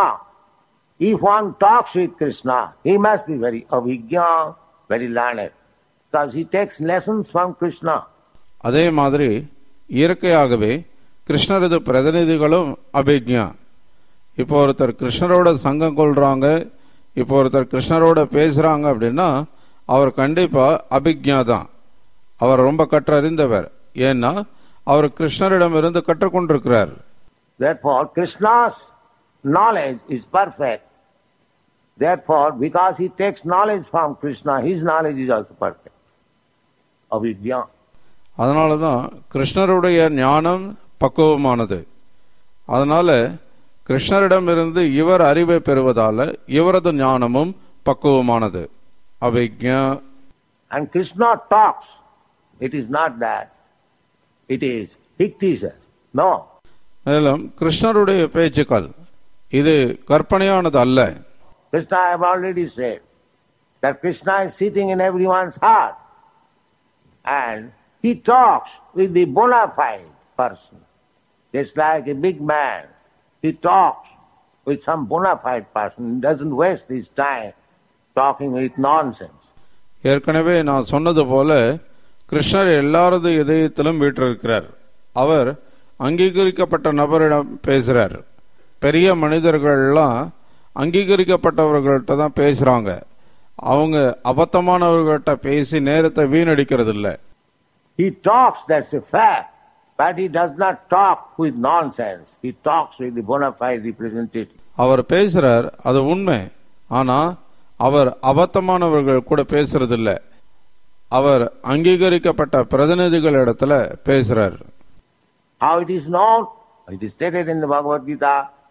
if one talks with Krishna, he must be very avigya, very learned, because he takes lessons from Krishna. அதே மாதிரி இயற்கையாகவே கிருஷ்ணரது பிரதிநிதிகளும் அபிக்ஞா இப்போ ஒருத்தர் கிருஷ்ணரோட சங்கம் கொள்றாங்க இப்போ ஒருத்தர் கிருஷ்ணரோட பேசுறாங்க அப்படின்னா அவர் கண்டிப்பா அபிக்ஞா தான் அவர் ரொம்ப கற்றறிந்தவர் ஏன்னா அவர் கிருஷ்ணரிடமிருந்து கற்றுக்கொண்டிருக்கிறார் Therefore, Krishna's knowledge is perfect. Therefore, because he takes knowledge from Krishna, his knowledge is also perfect. Avigya. அதனால தான் கிருஷ்ணருடைய ஞானம் பக்குவமானது அதனால கிருஷ்ணரிடமிருந்து இவர் அறிவை பெறுவதால இவரது ஞானமும் பக்குவமானது அவிக்ஞ And Krishna talks. It is not that. It is fictitious. No. மேலும் கிருஷ்ணருடைய பேச்சுக்கள் இது கற்பனையானது அல்ல Krishna, I have already said that Krishna is sitting in everyone's heart. And he talks with the bona fide person. Just like a big man, he talks with some bona fide person. He doesn't waste his time talking with nonsense. ஏற்கனவே நான் சொன்னது போல கிருஷ்ணர் எல்லாரது இதயத்திலும் வீற்றிருக்கிறார் அவர் அங்கீகரிக்கப்பட்ட நபரிடம் பேசுறார் பெரிய மனிதர்கள்லாம் அங்கீகரிக்கப்பட்டவர்கள்ட்ட தான் பேசுறாங்க அவங்க அபத்தமானவர்கள்ட்ட பேசி நேரத்தை வீணடிக்கிறது இல்ல He talks, that's a fact. But he does not talk with nonsense. He talks with the bona fide representative. அவர் பேசுறார் அது உண்மை ஆனா அவர் அபத்தமானவர்கள் கூட பேசுறது இல்ல அவர் அங்கீகரிக்கப்பட்ட பிரதிநிதிகள் இடத்துல பேசுறார் How it is known? It is stated in the Bhagavad Gita.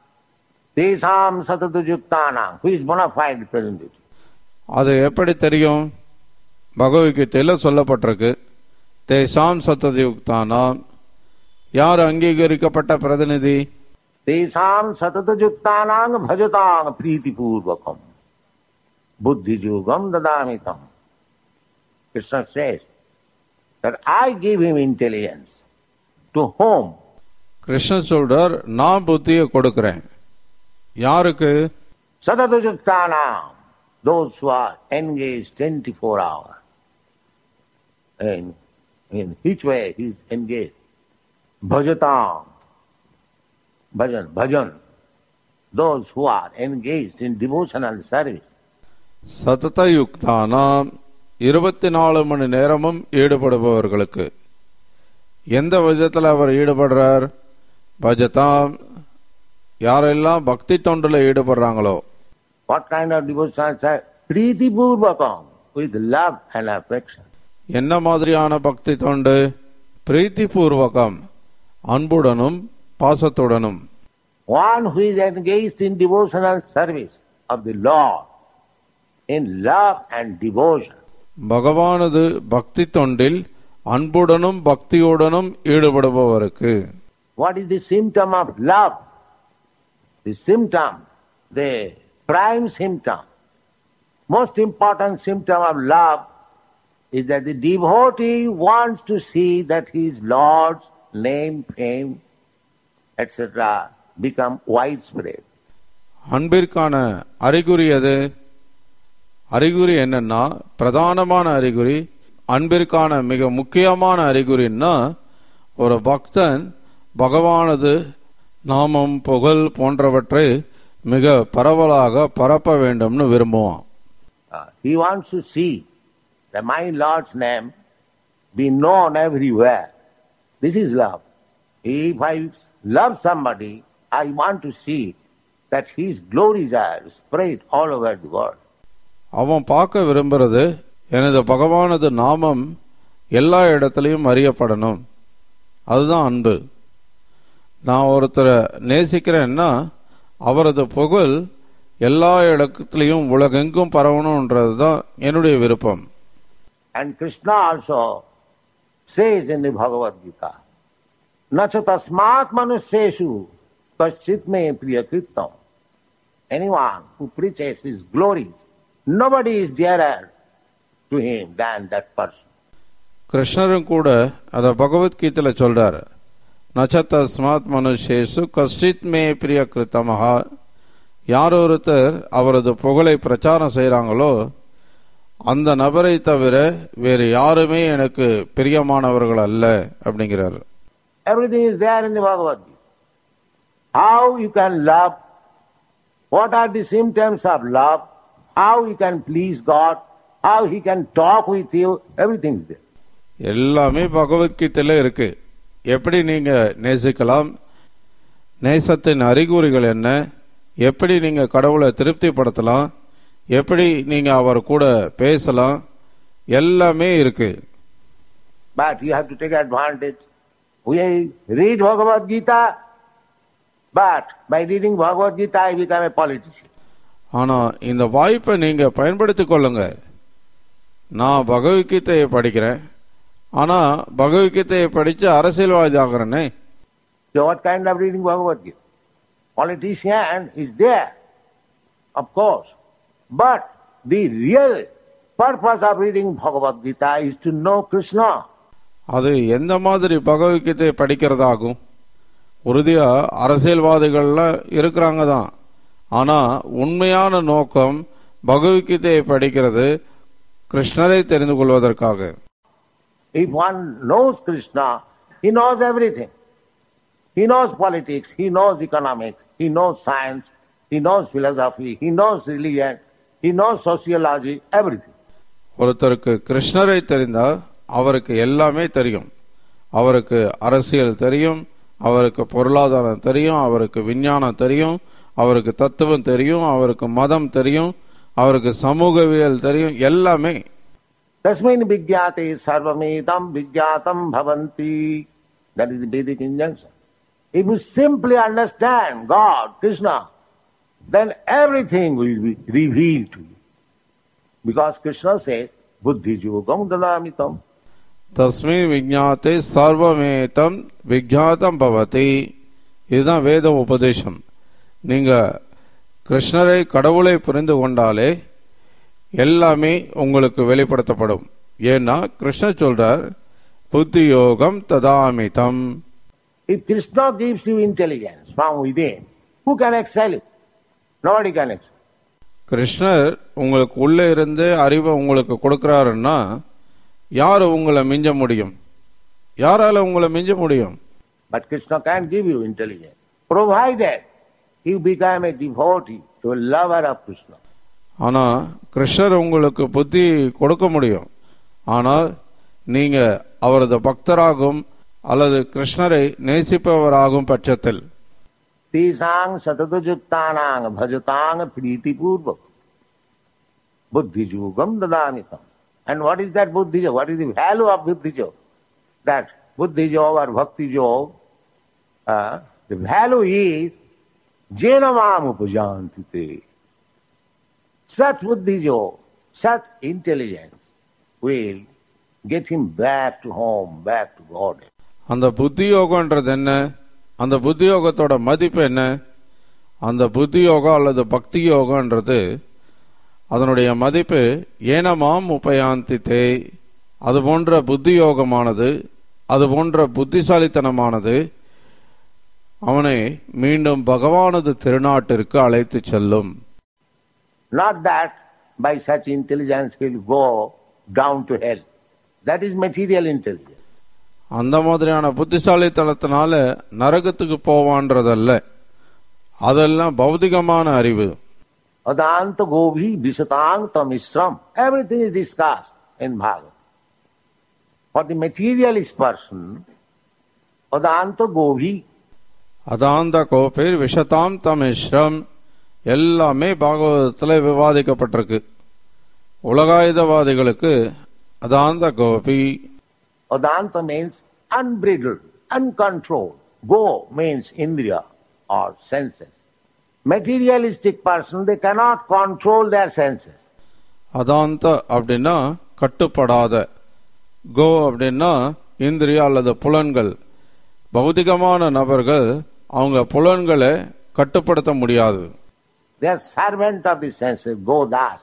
Tesam satatu yuktanam. Who is bona fide representative? அது எப்படி தெரியும் பகவத்கீதையில சொல்லப்பட்டிருக்கு தேசாம் சத்ததியுக்தானாம் யார் அங்கீகரிக்கப்பட்ட பிரதிநிதி Tesam satatu yuktanam bhajatang priti purvakam. Buddhi yugam dadamitam. Krishna says that I give him intelligence. To whom? Krishnan சொல்றார் நான் புத்தியை கொடுக்கிறேன் யாருக்கு Satatu yuktanam. Those who are engaged 24 hours. And in which way he is engaged? Bhajatam. Bhajan, bhajan. Those who are engaged in devotional service. சததயுக்தானாம் இருபத்தி நாலு மணி நேரமும் ஈடுபடுபவர்களுக்கு எந்த விதத்தில் அவர் ஈடுபடுறார் பஜதாம் யாரெல்லாம் பக்தி தொண்டுல ஈடுபடுறாங்களோ What kind of devotional service? Priti Purvakam. With love and affection. என்ன மாதிரியான பக்தி தொண்டு பிரீத்தி பூர்வகம் அன்புடனும் பாசத்துடனும் One who is engaged in devotional service of the Lord. In love and devotion. பகவானது பக்தி தொண்டில் அன்புடனும் பக்தியுடனும் ஈடுபடுபவருக்கு What is the symptom of love? The symptom, the prime symptom, most important symptom of love is that the devotee wants to see that his Lord's name, fame, etc. become widespread. அன்பிற்கான அறிகுறி எது அறிகுறி என்னன்னா பிரதானமான அறிகுறி அன்பிற்கான மிக முக்கியமான அறிகுறின்னா ஒரு பக்தன் பகவானது நாமம் புகழ் போன்றவற்றை மிக பரவலாக பரப்ப வேண்டும்னு விரும்புவான் Uh, he wants to see that my Lord's name be known everywhere. This is love. If I love somebody, I want to see that his glories are spread all over the world. அவன் பார்க்க விரும்புறது எனது பகவானது நாமம் எல்லா இடத்துலையும் அறியப்படணும் அதுதான் அன்பு நான் ஒருத்தரை நேசிக்கிறேன்னா அவரது புகழ் எல்லா இடத்துலையும் உலகெங்கும் பரவணுன்றது தான் என்னுடைய விருப்பம் And Krishna also says in the Bhagavad Gita, Nacha tasmat manusyeshu kaschit me priyakritam. Anyone who preaches his glories, nobody is dearer to him than that person. கிருஷ்ணரும் கூட அத பகவத்கீதையில சொல்றாரு நச்சத்த ஸ்மாத் மனுஷேசு கஷ்டித் மே பிரிய கிருத்தமஹா யார் ஒருத்தர் அவரது புகழை பிரச்சாரம் செய்றாங்களோ அந்த நபரை தவிர வேறு யாருமே எனக்கு பிரியமானவர்கள் அல்ல அப்படிங்கிறார் Everything is there in the Bhagavad Gita. How you can love, what are the symptoms of love, how you can please God, how he can talk with you, everything is there. எல்லாமே பகவத்கீதையில இருக்கு எப்படி நீங்க நேசிக்கலாம் நேசத்தின் அறிகுறிகள் என்ன எப்படி நீங்க கடவுளை திருப்திப்படுத்தலாம் எப்படி நீங்க அவர் கூட பேசலாம் எல்லாமே இருக்கு But you have to take advantage. We read Bhagavad Gita, but by reading Bhagavad Gita I become a politician. ஆனா இந்த வாய்ப்பை நீங்க பயன்படுத்திக் கொள்ளுங்க நான் பகவத்கீதையை படிக்கிறேன் ஆனா பகவத்கீதையை படிச்சு அரசியல்வாதி ஆகிறேனே So what kind of reading Bhagavad Gita? Politician is there, of course. But the real purpose of reading Bhagavad Gita is to know Krishna. அது எந்த மாதிரி பகவத்கீதையை படிக்கிறதாகும் உறுதியா அரசியல்வாதிகள்லாம் இருக்கிறாங்க தான் ஆனா உண்மையான நோக்கம் பகவத்கீதையை படிக்கிறது கிருஷ்ணரை தெரிந்து கொள்வதற்காக If one knows Krishna, he knows everything. He knows politics, he knows economics, he knows science, he knows philosophy, he knows religion, he knows sociology, everything. ஒருத்தருக்கு கிருஷ்ணரை தெரிந்தா அவருக்கு எல்லாமே தெரியும் அவருக்கு அரசியல் தெரியும் அவருக்கு பொருளாதாரம் தெரியும் அவருக்கு விஞ்ஞானம் தெரியும் அவருக்கு தத்துவம் தெரியும் அவருக்கு மதம் தெரியும் அவருக்கு சமூகவியல் தெரியும் எல்லாமே Tasmin vigyate sarvamedam vigyatam bhavanti. That is the Vedic injunction. If you simply understand God, Krishna, then everything will be revealed to you. Because Krishna says, buddhi yogam dadamitam. தஸ்மை விஜாத்தே சர்வமேதம் விஜாத்தம் பவதி இதுதான் வேத உபதேசம் நீங்க கிருஷ்ணரை கடவுளை புரிந்து கொண்டாலே எல்லாமே உங்களுக்கு வெளிப்படுத்தப்படும் ஏன்னா கிருஷ்ணர் சொல்றார் புத்தி யோகம் ததாமிதம் If Krishna gives you intelligence from within, who can excel it? Nobody can excel. கிருஷ்ணர் உங்களுக்கு உள்ளே இருந்து அறிவை உங்களுக்கு கொடுக்கிறாருன்னா யாரு உங்களை மிஞ்ச முடியும் யாரால உங்களை மிஞ்ச முடியும் But Krishna can give you intelligence, provided you become a devotee, a lover of Krishna. ஆனா கிருஷ்ணர் உங்களுக்கு புத்தி கொடுக்க முடியும் ஆனால் நீங்க அவரது பக்தராகும் அல்லது கிருஷ்ணரை நேசிப்பவராகும் பட்சத்தில் तेषां सततयुक्तानां भजतां प्रीतिपूर्वक बुद्धियोगम ददामि तम् And what is that buddhi yoga? What is the value of buddhi yoga? That buddhi yoga or bhakti yoga, uh, the value is jenamam upajanti te. Such buddhi yoga, such intelligence will get him back to home, back to God. அந்த புத்தி யோகம்ன்றது என்ன அந்த புத்தி யோகத்தோட மதிப்பு என்ன அந்த புத்தி யோகம் அல்லது பக்தி யோகம்ன்றது அதனுடைய மதிப்பு ஏனமாம் உபயாந்தி தே அது போன்ற புத்தி யோகமானது அது போன்ற புத்திசாலித்தனமானது அவனை மீண்டும் பகவானது திருநாட்டிற்கு அழைத்து செல்லும் Not that by such intelligence he'll go down to hell. That is material intelligence. அந்த மாதிரியான புத்திசாலித்தனத்தினால நரகத்துக்கு போவான்றதல்ல அதெல்லாம் பௌதிகமான அறிவு Adanta Govi Visatang Tamishram. Everything is discussed in Bhagavad. For the materialist person, Adanta Govi, அதாந்த கோப்பேர் விஷதாம் தமிஸ்ரம் எல்லாமே பாகவதத்தில் விவாதிக்கப்பட்டிருக்கு உலகாயுதவாதிகளுக்கு அதாந்த Gopi Adanta means unbridled, uncontrolled. Go means Indriya or senses. Materialistic person, they cannot control their senses. அதாந்த அப்படின்னா கட்டுப்படாத கோ அப்படின்னா இந்திரியா அல்லது புலன்கள் பௌதிகமான நபர்கள் அவங்க புலன்களை கட்டுப்படுத்த முடியாது They are servant of the senses, go das.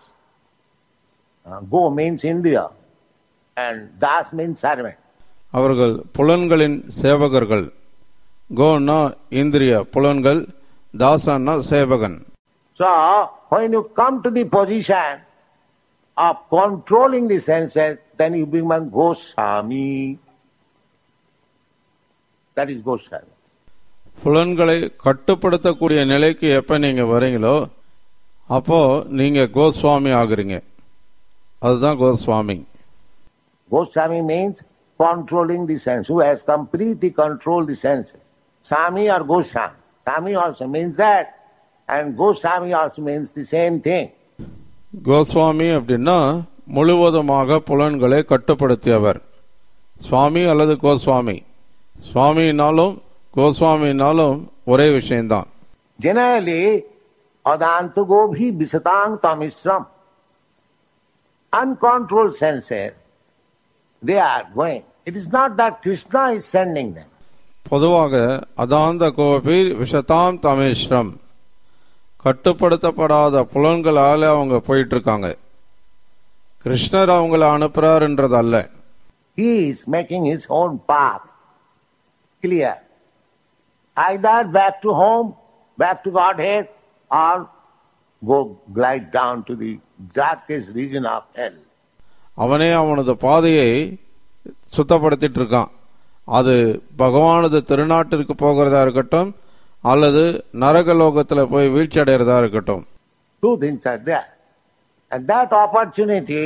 Uh, go means Indriya and das means servant. அவர்கள் புலன்களின் சேவகர்கள் கோன்னா இந்திரிய புலன்கள் தாசன்னா சேவகன் So, when you come to the position of controlling the senses, then you become Goswami. That is Goswami. புலன்களை கட்டுப்படுத்தக்கூடிய நிலைக்கு எப்ப நீங்க வரீங்களோ அப்போ நீங்க கோஸ்வாமி ஆகுறீங்க அதுதான் Goswami Goswami means controlling the sense, who has completely controlled the senses. Sami or Goswami. Sami also means that, and Goswami also means the same thing. Goswami அப்படின்னா முழுவதுமாக புலன்களை கட்டுப்படுத்தியவர் சுவாமி அல்லது கோஸ்வாமி சுவாமினாலும் கோஸ்வாமினாலும் ஒரே விஷயம்தான் Generally, Adanta Gobhi Visatang Tamishram. uncontrolled senses, they are going. It is not that Krishna is sending them. பொதுவாக அதாந்த கோபீர் விஷதாம் தமேஸ்வரம் கட்டுப்படுத்தப்படாத புலன்களால அவங்க போயிட்டு இருக்காங்க கிருஷ்ணர் அவங்கள அனுப்புறாருன்றது அல்ல He is making his own path clear. Either back to home, back to Godhead, or go glide down to the darkest region of hell. அவனே அவனது பாதையை சுத்தப்படுத்திட்டு இருக்கான் அது பகவானது திருநாட்டிற்கு போகிறதா இருக்கட்டும் அல்லது நரகலோகத்துல போய் வீழ்ச்சி அடைகிறதா இருக்கட்டும் Two things are there. And that opportunity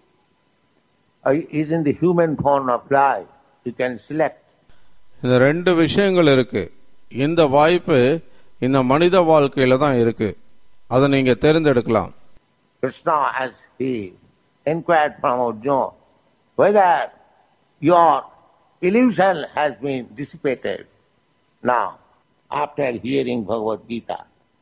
uh, is in the human form of life. You can select. இந்த ரெண்டு விஷயங்கள் இருக்கு இந்த வாய்ப்பு இந்த மனித வாழ்க்கையில தான் இருக்கு அதை நீங்க தேர்ந்தெடுக்கலாம் Krishna, as he inquired from Arjuna, whether your illusion has been dissipated now after hearing Bhagavad Gita.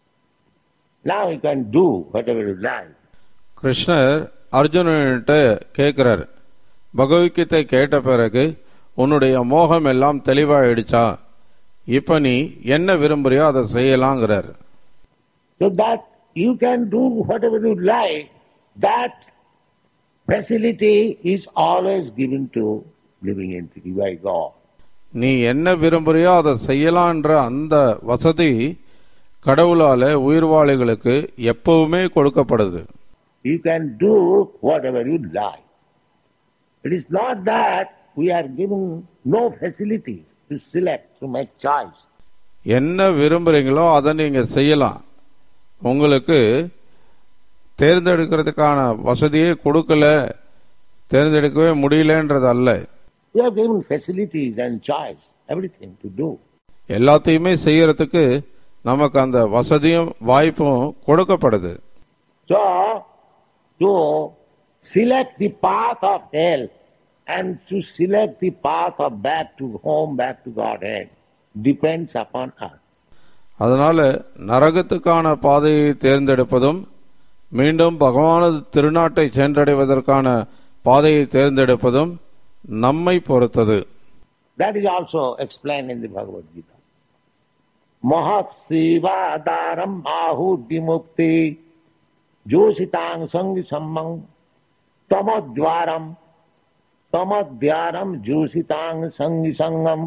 Now you can do whatever you like. கிருஷ்ணர் அர்ஜுனன்ட்ட கேட்கிறார் பகவத்கீதை கேட்ட பிறகு உன்னுடைய மோகம் எல்லாம் தெளிவாயிடுச்சா இப்ப நீ என்ன விரும்புறியோ அதை செய்யலாங்கிறார் So that you can do whatever you like, that facility is always given to living entity by God. நீ என்ன விரும்புறியோ அதை செய்யலான்ற அந்த வசதி கடவுளால உயிர்வாளிகளுக்கு எப்பவுமே கொடுக்கப்படுது You can do whatever you like. It is not that we are given no facility to select, to make choice. என்ன விரும்புறீங்களோ அதை நீங்க செய்யலாம் உங்களுக்கு தேர்ந்தெடுக்கிறதுக்கான வசதியே கொடுக்கல தேர்ந்தெடுக்கவே முடியலன்றது அல்ல We are given facilities and choice, everything to do. எல்லாத்தையுமே செய்யறதுக்கு நமக்கு அந்த வசதியும் வாய்ப்பும் கொடுக்கப்படுது So, to select the path of hell and to select the path of back to home, back to Godhead, depends upon us. அதனால நரகத்துக்கான பாதையை தேர்ந்தெடுப்பதும் மீண்டும் பகவானது திருநாட்டை சென்றடைவதற்கான பாதையை தேர்ந்தெடுப்பதும் நம்மை பொறுத்தது That is also explained in the Bhagavad Gita. Mahat Sivadaram Ahu Vimukti Jositang Sangi Sammang Tamadvaram Tamadhyaram Jositang Sangi Sangam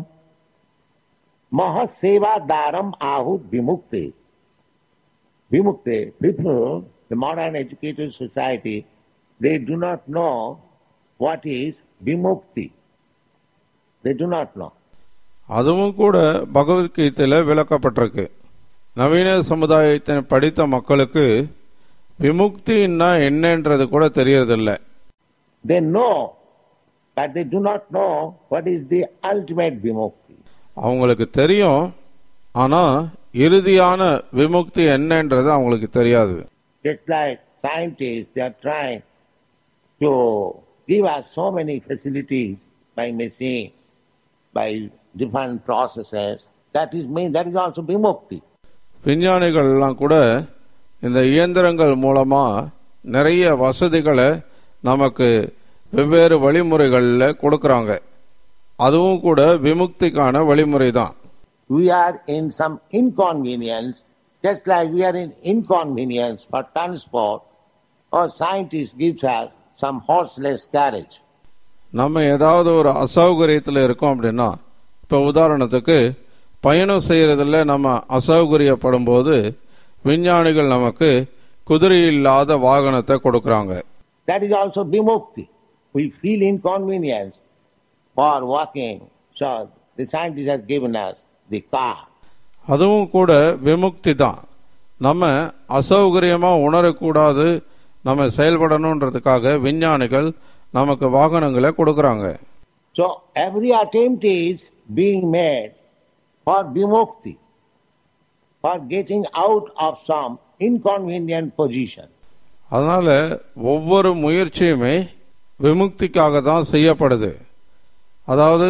Mahat Sevadaram Ahu Vimukti Vimukti, people, the modern educated society, they do not know what is Vimukti. They do not know. அதுவும் கூட பகவத்கீதையில விளக்கப்பட்டிருக்கு நவீன சமுதாயத்தின் படித்த மக்களுக்கு விமுக்தின்னா என்னன்றது கூட தெரியறதில்ல They know, but they do not know what is the ultimate vimukti. அவங்களுக்கு தெரியும் ஆனா இறுதியான விமுக்தி என்னன்றது அவங்களுக்கு தெரியாது Just like scientists, they are trying to give us so many facilities by machine, by different processes. That is mean that is also vimukti. விஞ்ஞானிகள் எல்லாம் கூட இந்த இயந்திரங்கள் மூலமா நிறைய வசதிகளை நமக்கு வெவ்வேறு வழிமுறைகளில் கொடுக்கறாங்க அதுவும் கூட விமுக்திக்கான வழிமுறை தான் We are in some inconvenience, just like we are in inconvenience for transport, or scientist gives us some horseless carriage. நம்ம ஏதாவது ஒரு அசௌகரியத்தில் இருக்கோம் அப்படின்னா இப்போ உதாரணத்துக்கு பயணம் செய்யறதுல நம்ம அசௌகரியப்படும் போது விஞ்ஞானிகள் நமக்கு குதிரை இல்லாத வாகனத்தை கொடுக்கறாங்க That is also vimukti. We feel inconvenience for walking. So the scientist has given us the car. அதுவும் கூட விமுக்தி தான் நம்ம அசௌகரியமா உணரக்கூடாது நம்ம செயல்படணுன்றதுக்காக விஞ்ஞானிகள் நமக்கு வாகனங்களை கொடுக்கறாங்க So every attempt is being made for vimukti, for getting out of some inconvenient position. அதனால ஒவ்வொரு முயற்சியுமே விமுக்திக்காக தான் செய்யப்படுது அதாவது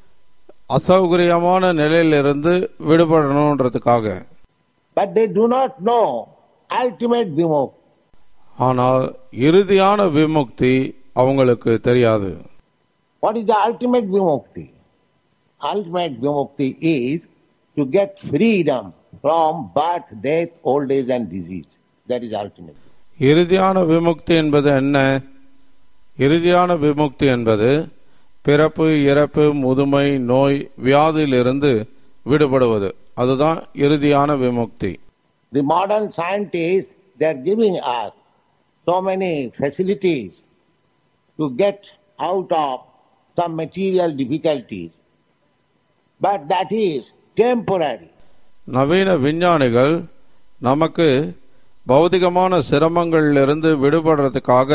அசௌகரியமான நிலையிலிருந்து விடுபடணுன்றதுக்காக But they do not know ultimate vimukti. ஆனால் இறுதியான விமுக்தி அவங்களுக்கு தெரியாது What is the ultimate vimukti? Ultimate vimukti is to get freedom from birth, death, old age and disease. That is ultimate. இறுதியான விமுக்தி என்பது என்ன இறுதியான விமுக்தி என்பது பிறப்பு இறப்பு முதுமை நோய் வியாதியிலிருந்து விடுபடுவது அதுதான் இறுதியான விமுக்தி The modern scientists, they are giving us so many facilities to get out of some material difficulties. But that is temporary. நவீன விஞ்ஞானிகள் நமக்கு பௌதிகமான சிரமங்களிலிருந்து விடுபடுறதுக்காக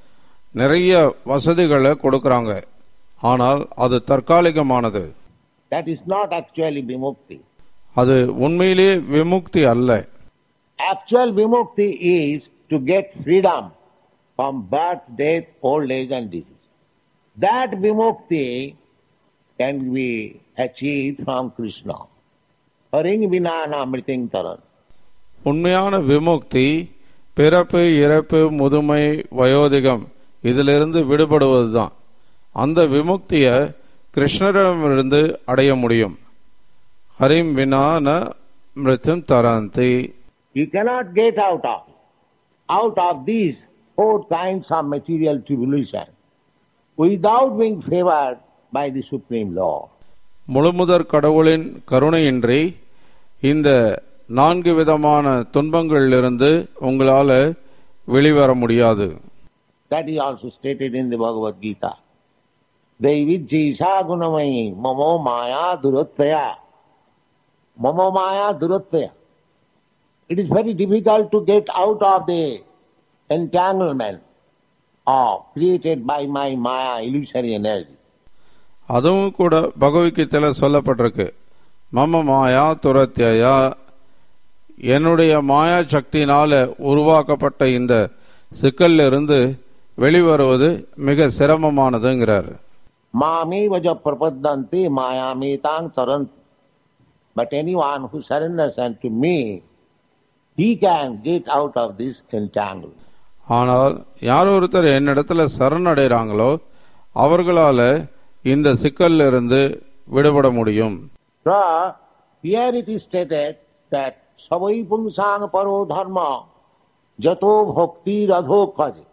நிறைய வசதிகளை கொடுக்கறாங்க ஆனால் அது தற்காலிகமானது That is not actually vimukti. அது உண்மையிலேயே விமுக்தி அல்ல Actual vimukti is to get freedom from birth, death, old age and disease. That vimukti can be achieved from Krishna. Haring vinana mriting taran. உண்மையான விமுக்தி பிறப்பு இறப்பு முதுமை வயோதிகம் இதிலிருந்து விடுபடுவதுதான் அந்த விமுக்திய கிருஷ்ணரிடமிருந்து அடைய முடியும் ஹரிம் வினா ந மிருத்தும் தரந்தி You cannot get out of out of these four kinds of material tribulation without being favored by the supreme law. முழுமுதற் கடவுளின் கருணையின்றி இந்த நான்கு விதமான துன்பங்களிலிருந்து உங்களால வெளிவர முடியாது That is also stated in the Bhagavad Gita. Deivijjisa gunamayi mamo maya durataya. Mamo maya durataya. It is very difficult to get out of the entanglement of created by my maya illusory energy. அதுவும் கூட பகவத்கீதையில சொல்லப்பட்டிருக்கு மம மாயா துரத்தியா என்னுடைய மாயா சக்தியினால உருவாக்கப்பட்ட இந்த சிக்கல்ல இருந்து வெளிவருவது மிக சிரமமானதுங்கிறார் Mami vaja prapadanti mayametang tarant. But anyone who surrenders unto me, he can get out of this entanglement. ஆனால் யார் ஒருத்தர் என்னிடத்துல சரணடைறாங்களோ அவர்களால இந்த சிக்கல்ல இருந்து விடுபட முடியும் So, here it is stated that savai pungsang paro dharma jato bhakti radho kaje.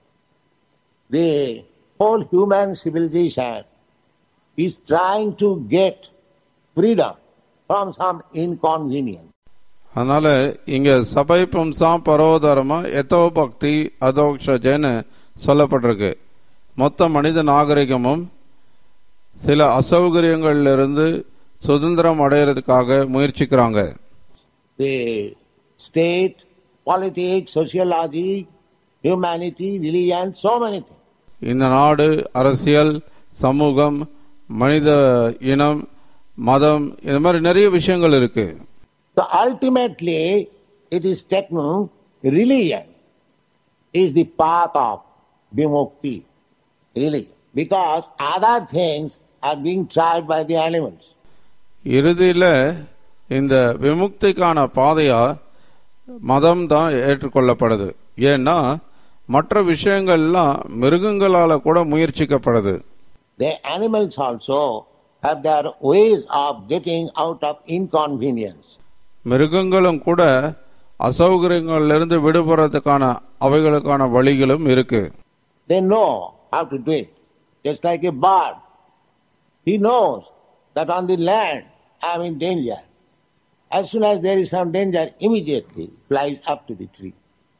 The whole human civilization is trying to get freedom from some inconvenience. அதனால இங்க சபை பும்சாம் பரோதரமா எத்தோ பக்தி அதோக்ஷஜன்னு சொல்லப்பட்டிருக்கு மொத்த மனித நாகரிகமும் சில அசௌகரியங்களிலிருந்து சுதந்திரம் அடையிறதுக்காக முயற்சிக்கிறாங்க The state, politics, sociology, humanity, religion, so many things. இந்த நாடு அரசியல் சமூகம் மனித இனம் மதம் இது மாதிரி நிறைய விஷயங்கள் இருக்கு So ultimately, it is taken religion is the path of vimukti, religion, because other things are being tried by the animals. இறுதியில இந்த விமுக்திக்கான பாதையா மதம் தான் ஏற்றுக்கொள்ளப்படுது ஏன்னா மற்ற விஷயங்கள்லாம் மிருகங்களால கூட முயற்சிக்கப்படுது The animals also have their ways of getting out of inconvenience. மிருகங்களும் கூட அசௌகரியங்களிலிருந்து விடுபடுறதுக்கான அவைகளுக்கான வழிகளும் இருக்கு They know how to do it. Just like a bird. He knows that on the land I am in danger. As soon as there is some danger, immediately flies up to the tree.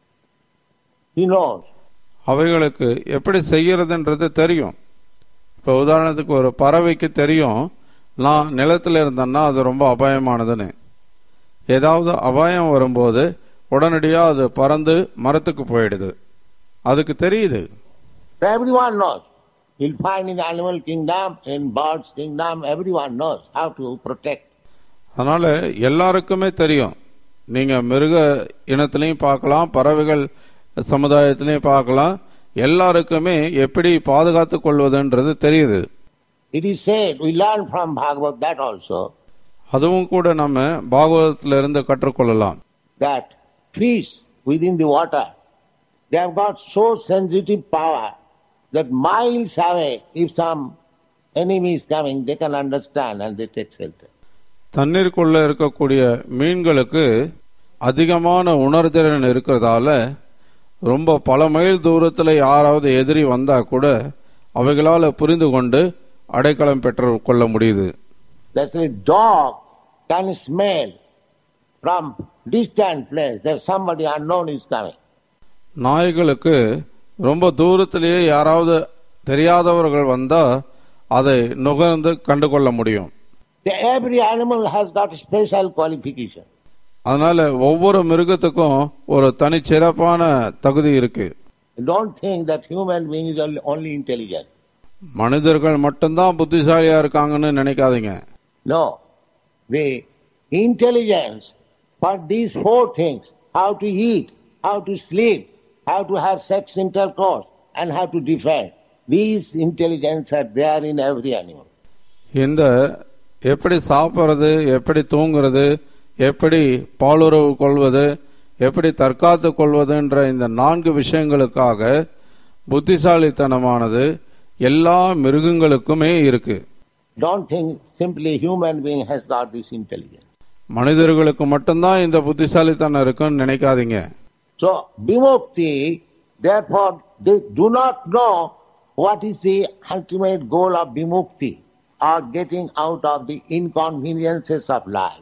He knows. அவைகளுக்கு எப்படி செய்யறதுன்றது தெரியும் இப்போ உதாரணத்துக்கு ஒரு பறவைக்கு தெரியும் நான் நிலத்தில் இருந்தேன்னா அது ரொம்ப அபாயமானதுன்னு ஏதாவது அபாயம் வரும்போது உடனடியாக அது பறந்து மரத்துக்கு போயிடுது அதுக்கு தெரியுது So everyone knows. You'll find in the animal kingdom, in birds kingdom, everyone knows how to protect. அதனால எல்லாருக்குமே தெரியும் நீங்க மிருக இனத்திலையும் பார்க்கலாம் பறவைகள் சமுதாயத்திலையும் பார்க்கலாம் எல்லாருக்குமே எப்படி பாதுகாத்துக் கொள்வதுன்றது தெரியுது It is said, we learn from Bhagavad that also, அதுவும் கூட நம்ம பாகவதத்துல இருந்து கற்றுக்கொள்ளலாம் that fish within the water They have got so sensitive power that miles away, if some enemy is coming, they can understand and they take shelter. தண்ணீருக்குள்ள இருக்கக்கூடிய மீன்களுக்கு அதிகமான உணர்திறன் இருக்கிறதால ரொம்ப பல மைல் தூரத்தில் யாராவது எதிரி வந்தா கூட அவைகளால புரிந்து கொண்டு அடைக்கலம் பெற்று கொள்ள முடியுது That's why dog can smell from distant place that somebody unknown is coming. நாய்களுக்கு ரொம்ப தூரத்திலேயே யாராவது தெரியாதவர்கள் வந்தா அதை நுகர்ந்து கண்டு கொள்ள முடியும் The- Every animal has got a special qualification. அதனால ஒவ்வொரு மிருகத்துக்கும் ஒரு தனிச்சிறப்பான தகுதி இருக்கு Don't think that human being is only- only intelligent. மனிதர்கள் மட்டும்தான் புத்திசாலியா இருக்காங்கன்னு நினைக்காதீங்க No. The intelligence for these four things, how to eat, how to sleep, how to have sex intercourse, and how to defend, these intelligence are there in every animal. இந்த எப்படி சாப்பிட்றது எப்படி தூங்குறது எப்படி பாலுறவு கொள்வது எப்படி தற்காத்து கொள்வதுன்ற இந்த நான்கு விஷயங்களுக்காக புத்திசாலித்தனமானது எல்லா மிருகங்களுக்குமே இருக்கு Don't think simply human being has got this intelligence. மனிதர்களுக்கு மட்டும்தான் இந்த புத்திசாலித்தனம் இருக்குன்னு நினைக்காதீங்க So, Vimukti, therefore, they do not know what is the ultimate goal of Vimukti or getting out of the inconveniences of life.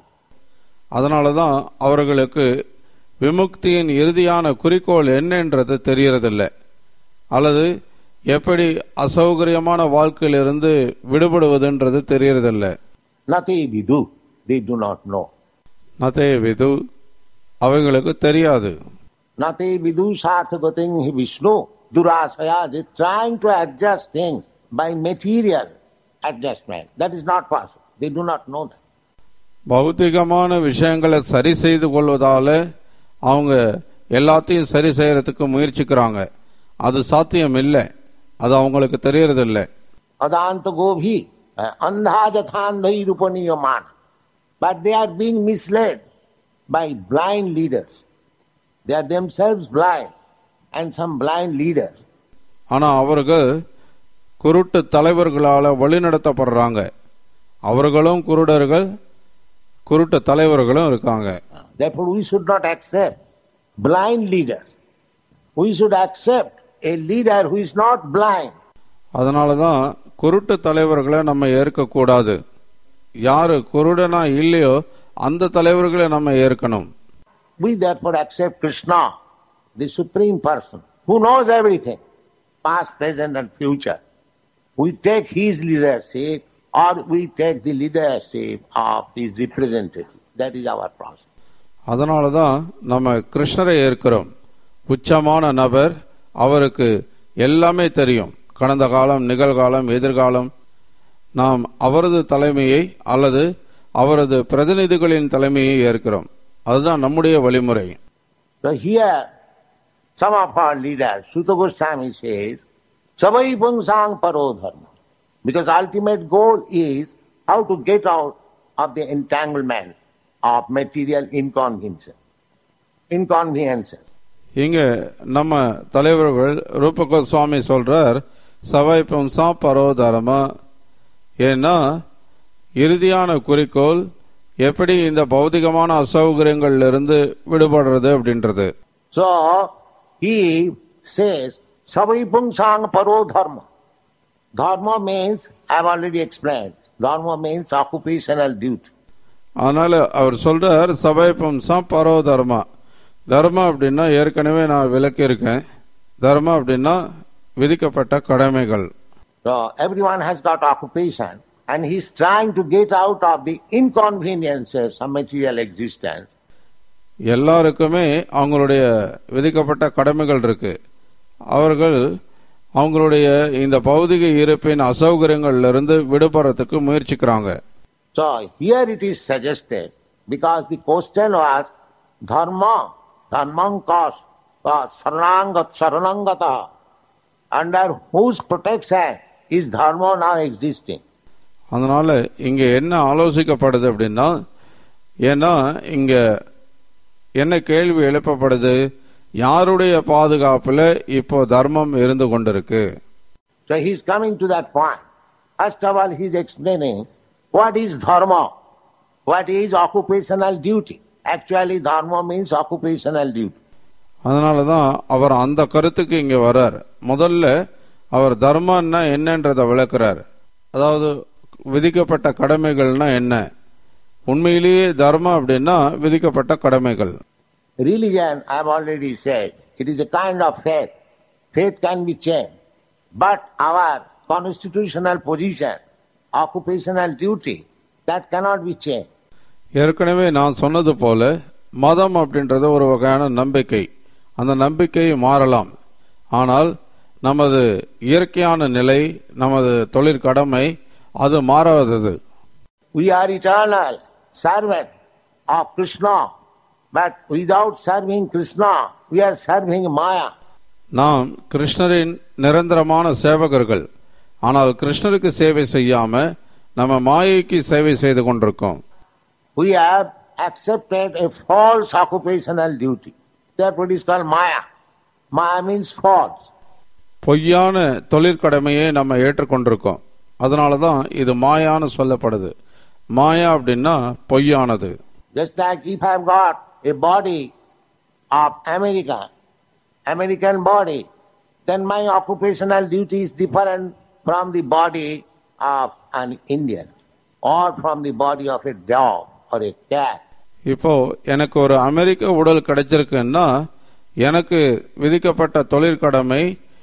அதனால தான் அவர்களுக்கு விமுக்தியின் இறுதியான குறிக்கோள் என்னன்றது தெரியறதில்லை அல்லது எப்படி அசௌகரியமான வாழ்க்கையிலிருந்து விடுபடுவதுன்றது தெரியறதில்லை Nati vidu, they do not know. நதே விது அவைகளுக்கு தெரியாது Nati vidu sarthagating hi Vishnu, durasaya, they trying to adjust things by material adjustment. That is not possible. They do not know that. பௌத்திகமான விஷயங்களை சரி செய்து கொள்வதால அவங்க எல்லாத்தையும் சரி செய்யறதுக்கு முயற்சிக்கிறாங்க அது சாத்தியம் இல்லை அது அவங்களுக்கு தெரியறதில்லை Adanta Gobhi, Andha Jathandhai Rupaniyamana. But they are being misled by blind leaders. They are themselves blind and some blind leaders. ஆனா அவர்கள் குருட்டு தலைவர்களால வழிநடத்தப்படுறாங்க அவர்களும் குருடர்கள் குருட்டு தலைவர்களும் இருக்காங்க Therefore, we should not accept blind leaders. We should accept a leader who is not blind. அதனால தான் குருட்டு தலைவர்களை நம்ம ஏற்கக்கூடாது யாரு குருடனா இல்லையோ அந்த தலைவர்களை நம்ம ஏற்கணும் We therefore accept Krishna, the Supreme Person, who knows everything, past, present, and future. We take his leadership or we take the leadership of his representative. That is our process. அதனால தான் நம்ம கிருஷ்ணரை ஏற்கிறோம் உச்சமான நபர் அவருக்கு எல்லாமே தெரியும் கடந்த காலம் நிகழ்காலம் எதிர்காலம் நாம் அவரது தலைமையை அல்லது அவரது பிரதிநிதிகளின் தலைமையை ஏற்கிறோம் அதுதான் நம்முடைய வழிமுறை So here, some of our leaders, Sutta Goswami says, Savai Pungsang Paro Dharma. Because ultimate goal is how to get out of the entanglement of material inconveniences. Inconveniences. இங்க நம்ம தலைவர்கள் ரூப கோஸ்வாமி சொல்றார் சவை பும்சா பரோதரமா ஏன்னா இறுதியான குறிக்கோள் எப்படி இந்த பௌதிகமான அசௌகரியங்கள்ல இருந்து விடுபடுறது அப்படின்றது So he says, Savai Pungsang Paro Dharma. Dharma means, I have already explained, Dharma means occupational duty. அதனால அவர் சொல்றார் சபை பும்சா பரோ தர்மா தர்மா அப்படின்னா ஏற்கனவே நான் விளக்கி இருக்கேன் தர்மா அப்படின்னா விதிக்கப்பட்ட கடமைகள் So everyone has got occupation and he's trying to get out of the inconveniences of material existence. எல்லாருக்குமே அவங்களுடைய விதிக்கப்பட்ட கடமைகள் இருக்கு அவர்கள் அவங்களுடைய இந்த பௌதிக இருப்பின் அசௌகரியங்கள்ல இருந்து விடுபடுறதுக்கு முயற்சிக்கிறாங்க So here it is suggested, because the question was dharma, dharmankas, uh, saranangat, saranangata, under whose protection is dharma now existing? அதனால இங்க என்ன ஆலோசிக்கப்படுது அப்படின்னா ஏன்னா இங்க என்ன கேள்வி எழுப்பப்படுது யாருடைய பாதுகாப்புல இப்போ தர்மம் இருந்து கொண்டிருக்கு So he's coming to that point. First of all, he's explaining what is dharma, what is occupational duty. Actually, dharma means occupational duty. அதனால தான் அவர் அந்த கருத்துக்கு இங்க வர்றார் முதல்ல அவர் தர்மம்னா என்னன்றதை விளக்குறார் அதாவது விதிக்கப்பட்ட கடமைகள்னா என்ன உண்மையிலேயே தர்மம் அப்படின்னா விதிக்கப்பட்ட கடமைகள் Religion, I've already said, it is a kind of faith. Faith can be changed. But our constitutional position, occupational duty, that cannot be changed. ஏற்கனவே நான் சொன்னது போல மதம் அப்படின்றது ஒரு வகையான நம்பிக்கை அந்த நம்பிக்கை மாறலாம் ஆனால் நமது இயற்கையான நிலை நமது தொழிற்கடமை அது மாறாதது We are eternal servant of Krishna, but without serving Krishna, we are serving Maya. நாம் கிருஷ்ணரின் நிரந்தரமான சேவகர்கள் ஆனால் கிருஷ்ணருக்கு சேவை செய்யாம நம்ம மாயைக்கு சேவை செய்து கொண்டிருக்கோம் We have accepted a false occupational duty. Therefore it is called Maya. Maya means false. பொய்யான தொழிற்கடமையை நம்ம ஏற்றுக்கொண்டிருக்கோம் அதனால தான் இது மாயான்னு சொல்லப்படுது மாயா அப்படின்னா பொய்யானது Just like if I have got a body of America, American body, then my occupational duty is different from the body of an Indian or from the body of a dog or a cat. இப்போ எனக்கு ஒரு அமெரிக்க உடல் கிடைச்சிருக்குன்னா எனக்கு விதிக்கப்பட்ட தொழிற்கடமை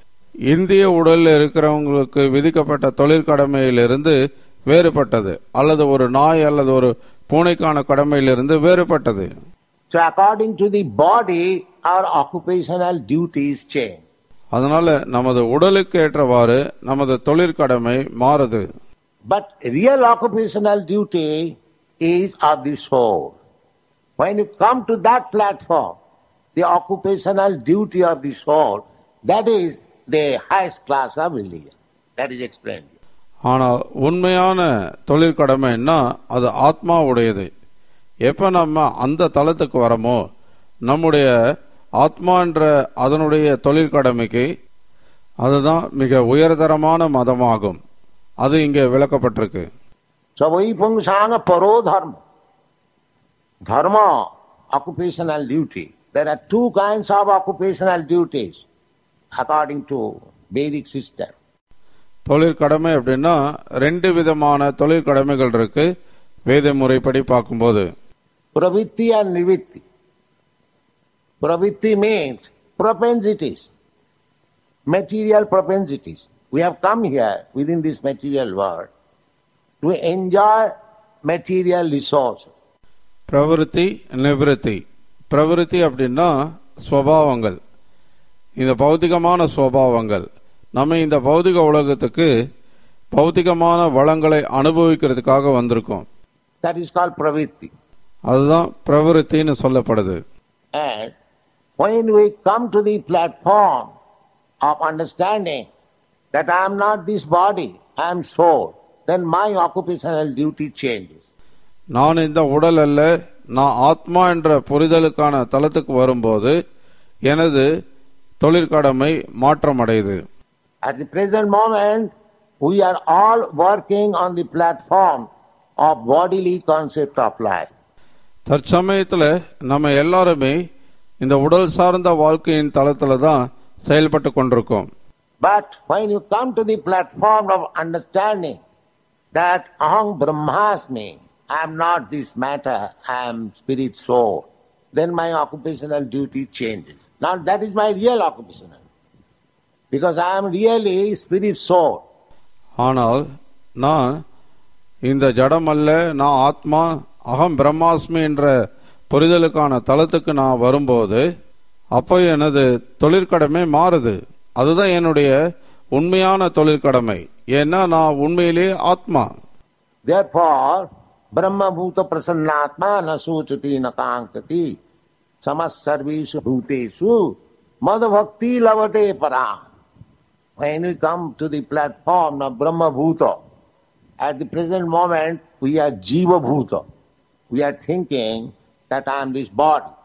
இந்திய உடலில் இருக்கிறவங்களுக்கு விதிக்கப்பட்ட தொழிற்கடமையிலிருந்து வேறுபட்டது அல்லது ஒரு நாய் அல்லது ஒரு பூனைக்கான கடமையிலிருந்து வேறுபட்டது So according to the body, our occupational duties change. அதனால நமது உடலுக்கு ஏற்றவாறு நமது தொழிற்கடமை மாறுது But real occupational duty is of the soul. When you come to that platform, the occupational duty of the soul, that is the highest class of religion. That is explained. ஆனால் உண்மையான தொழிற்கடமைன்னா அது ஆத்மாவுடையது எப்ப நம்ம அந்த தளத்துக்கு வரமோ நம்முடைய ஆத்மான்ற அதனுடைய தொழிற்கடமைக்கு அதுதான் மிக உயர்தரமான மதமாகும் அது இங்கே விளக்கப்பட்டிருக்கு So we pungsanga paro dharma. Dharma, occupational duty. There are two kinds of occupational duties according to Vedic system. தொழிற்கடமை அப்படின்னா ரெண்டு விதமான தொழிற்கடமைகள் இருக்கு வேத முறைப்படி பார்க்கும்போது Pravitti and nivitti. Pravitti means propensities, material propensities. We have come here within this material world to enjoy material resources. பிரவருத்தி நிவிருத்தி பிரவருத்தி அப்படின்னா ஸ்வபாவங்கள் இந்த பௌதிகமான ஸ்வபாவங்கள் நம்ம இந்த பௌதிக உலகத்துக்கு பௌதிகமான வளங்களை அனுபவிக்கிறதுக்காக வந்திருக்கோம் That is called pravitti. அதுதான் பிரவருத்தின்னு சொல்லப்படுது And when we come to the platform of understanding that I am not this body, I am soul, then my occupational duty changes. நான் இந்த உடல் அல்ல நான் ஆத்மா என்ற புரிதலுக்கான தளத்துக்கு வரும்போது எனது தொழிற்கடமை மாற்றமடையுது At the present moment, we are all working on the platform of bodily concept of life. தற்சமயத்துல நம்ம எல்லாருமே இந்த உடல் சார்ந்த வாழ்க்கையின் தளத்துல தான் செயல்பட்டு கொண்டிருக்கோம் But when you come to the platform of understanding that aham brahmasmi, I am not this matter, I am spirit soul, then my occupational duty changes. Now that is my real occupational. Because I am really spirit soul. ஆனால் நான் இந்த ஜடம் அல்ல நான் ஆத்மா அகம் பிரம்மாஸ்மி என்ற புரிதலுக்கான தளத்துக்கு நான் வரும்போது அப்போ எனது தொழிற்கடமை மாறுது அதுதான் என்னுடைய உண்மையான தொழிற்கடமை ஏன்னா நான் உண்மையிலேயே ஆத்மா Therefore, Brahma Bhuta Prasannatma na suchati na kankati samas sarvishu bhutesu madhavakti lavate para. When we come to the platform of Brahma Bhuta, at the present moment we are Jiva Bhuta. We are thinking that I am this body.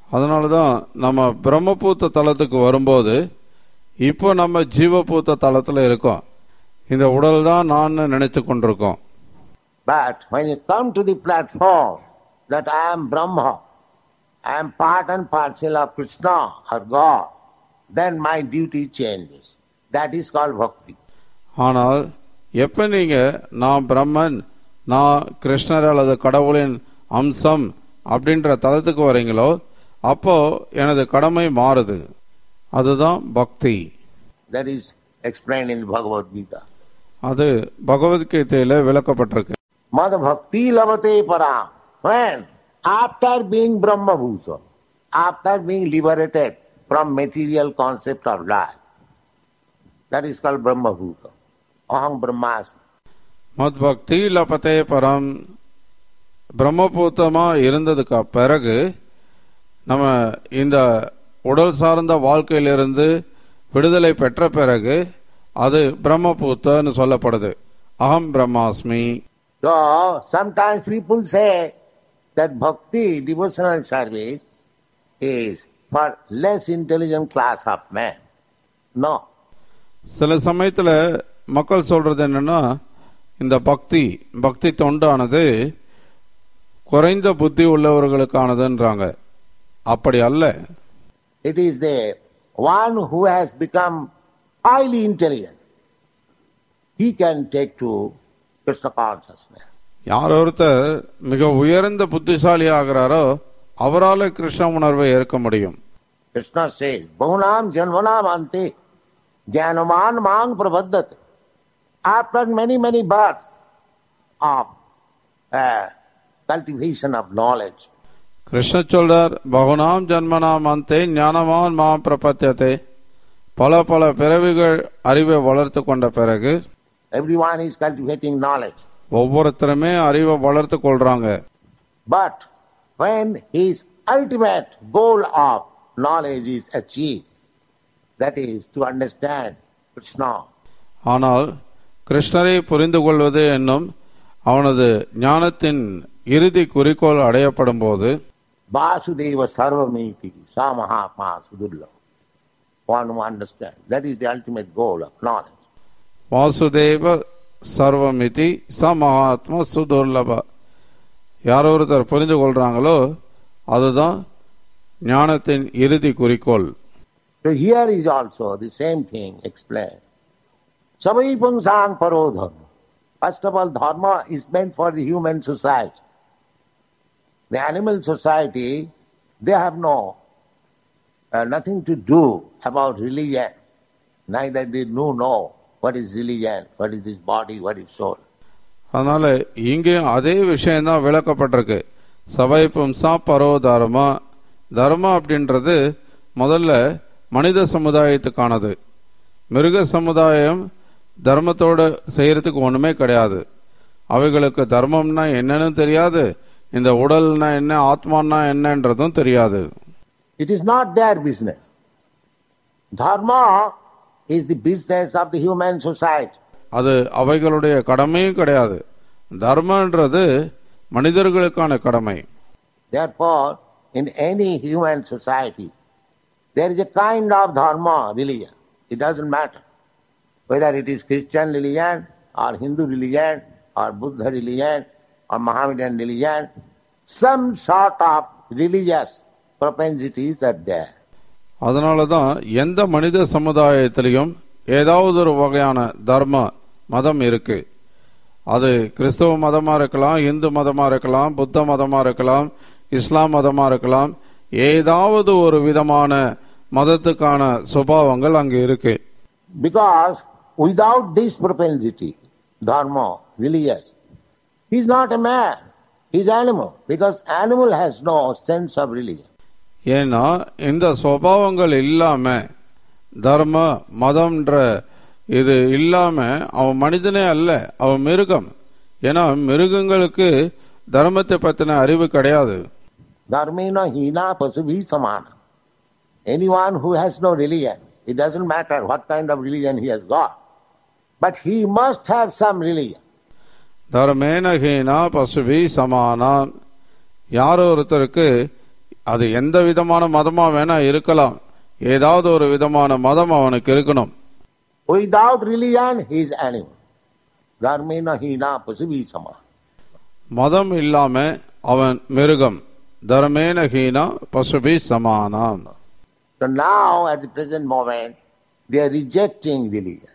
அதனால தான் நம்ம பிரம்மபூத்த தலத்துக்கு வரும்போது இப்போ நம்ம ஜீவபூத்த தலத்தில் இருக்கோம் இந்த உடல் தான் நான் நினைத்து கொண்டிருக்கோம் But when you come to the platform that I am Brahma, I am part and parcel of Krishna or God, then my duty changes. That is called bhakti. ஆனால் எப்போ நீங்கள் நான் பிரம்மன் நான் கிருஷ்ணர் அல்லது கடவுளின் அம்சம் அப்படின்ற தளத்துக்கு வரீங்களோ அப்போ எனது கடமை மாறுது அதுதான் பக்தி That is explained in Bhagavad Gita. அது பகவத்கீதையில விளக்கப்பட்டிருக்கு Mad bhakti lavate param. When? After being Brahma Bhuta, after being liberated from material concept of life. That is called Brahma Bhuta. Aham Brahmasmi. மத் பக்தி லபத்தே பரம் பிரம்மபூத்தமா இருந்ததுக்கு பிறகு நம்ம இந்த உடல் சார்ந்த வாழ்க்கையிலிருந்து விடுதலை பெற்ற பிறகு அது பிரம்மபூத்தன்னு சொல்லப்படுது அகம் பிரம்மாஸ்மி So sometimes people say that bhakti, devotional service, is for less intelligent class of men. No. சில சமயத்துல மக்கள் சொல்றது என்னன்னா இந்த பக்தி பக்தி தொண்டானது குறைந்த புத்தி உள்ளவர்களுக்கானதுன்றாங்க அப்படி அல்ல It is the one who has become highly intelligent. He can take to Krishna consciousness. யார் ஒருத்தர் மிக உயர்ந்த புத்திசாலி ஆகிறாரோ அவரால கிருஷ்ண உணர்வை ஏற்க முடியும் Krishna says, Bahunam janvanam ante jnanaman mang prabhaddate. After many, many births of uh, cultivation of knowledge, Krishna சொல்றார் பகுனாம் ஜன்மனாம் அந்தே ஞானமான் மாம் பிரபத்தியத்தை பல பல பிறவிகள் அறிவை வளர்த்து கொண்ட பிறகு everyone is cultivating knowledge. ஒவ்வொருத்தருமே அறிவை வளர்த்து கொள்றாங்க But when his ultimate goal of knowledge is achieved, that is to understand Krishna, ஆனால் கிருஷ்ணரை புரிந்து கொள்வது என்னும் அவனது ஞானத்தின் இறுதி குறிக்கோள் அடையப்படும் போது Vasudeva Sarvamiti, Sa Mahatma Sudurla. One who understands. That is the ultimate goal of knowledge. Vasudeva சர்வமிதி ச மகாத்மா சுதுர்லப யார் ஒருத்தர் புரிந்து கொள்றாங்களோ அதுதான் ஞானத்தின் இறுதி குறிக்கோள் So here is also the same thing explained. Savai pungsang paro dharma. First of all, dharma is meant for the human society. The animal society, they have no uh, nothing to do about religion. Neither they know know what is religion, what is this body, what is soul. அதனால இங்கேயும் அதே விஷயம்தான் விளக்கப்பட்டிருக்கு சபை பும்சா பரோ தர்மா தர்மா அப்படின்றது முதல்ல மனித சமுதாயத்துக்கானது மிருக சமுதாயம் தர்மத்தோட செய்யறதுக்கு ஒண்ணுமே கிடையாது அவைகளுக்கு தர்மம்னா என்னன்னு தெரியாது இந்த உடல்னா என்ன ஆத்மான்னா என்னன்றதும் தெரியாது It is not their business. Dharma is the business of the human society. அது அவைகளுடைய கடமையும் கிடையாது தர்மன்றது மனிதர்களுக்கான கடமை Therefore, in any human society, there is a kind of dharma, religion. It doesn't matter whether it is Christian religion or Hindu religion or Buddha religion or Mohammedan religion. Some sort of religious propensities are there. அதனால தான் எந்த மனித சமுதாயத்திலையும் ஏதாவது ஒரு வகையான தர்ம மதம் இருக்கு அது கிறிஸ்தவ மதமா இருக்கலாம் இந்து மதமா இருக்கலாம் புத்த மதமா இருக்கலாம் இஸ்லாம் மதமா இருக்கலாம் ஏதாவது ஒரு விதமான மதத்துக்கான சுபாவங்கள் அங்கு இருக்கு Because without this propensity, dharma, religious, he is not a man, he is animal. Because animal has no sense of religion. ஏன்னா இந்த சுபாவங்கள் இல்லாம தர்ம மதம்ன்ற இது இல்லாம அவன் மனிதனே அல்ல அவன் மிருகம் ஏன்னா மிருகங்களுக்கு தர்மத்தை பத்தின அறிவு கிடையாது Dharmena hina pasubhi samana. Anyone who has no religion, it doesn't matter what kind of religion he has got, but he must have some religion. தர்மேன Heena பசுபி சமானா யார் ஒருத்தருக்கு அது எந்த விதமான மதமா வேணா இருக்கலாம் ஏதாவது ஒரு விதமான மதம் அவனுக்கு இருக்கணும் Without religion, he is animal. Dharmena hina pasubhisama. மதம் இல்லாம அவன் மிருகம் தர்மேன Heena பசுபி சமானாம் So now, at the present moment, they are rejecting religion.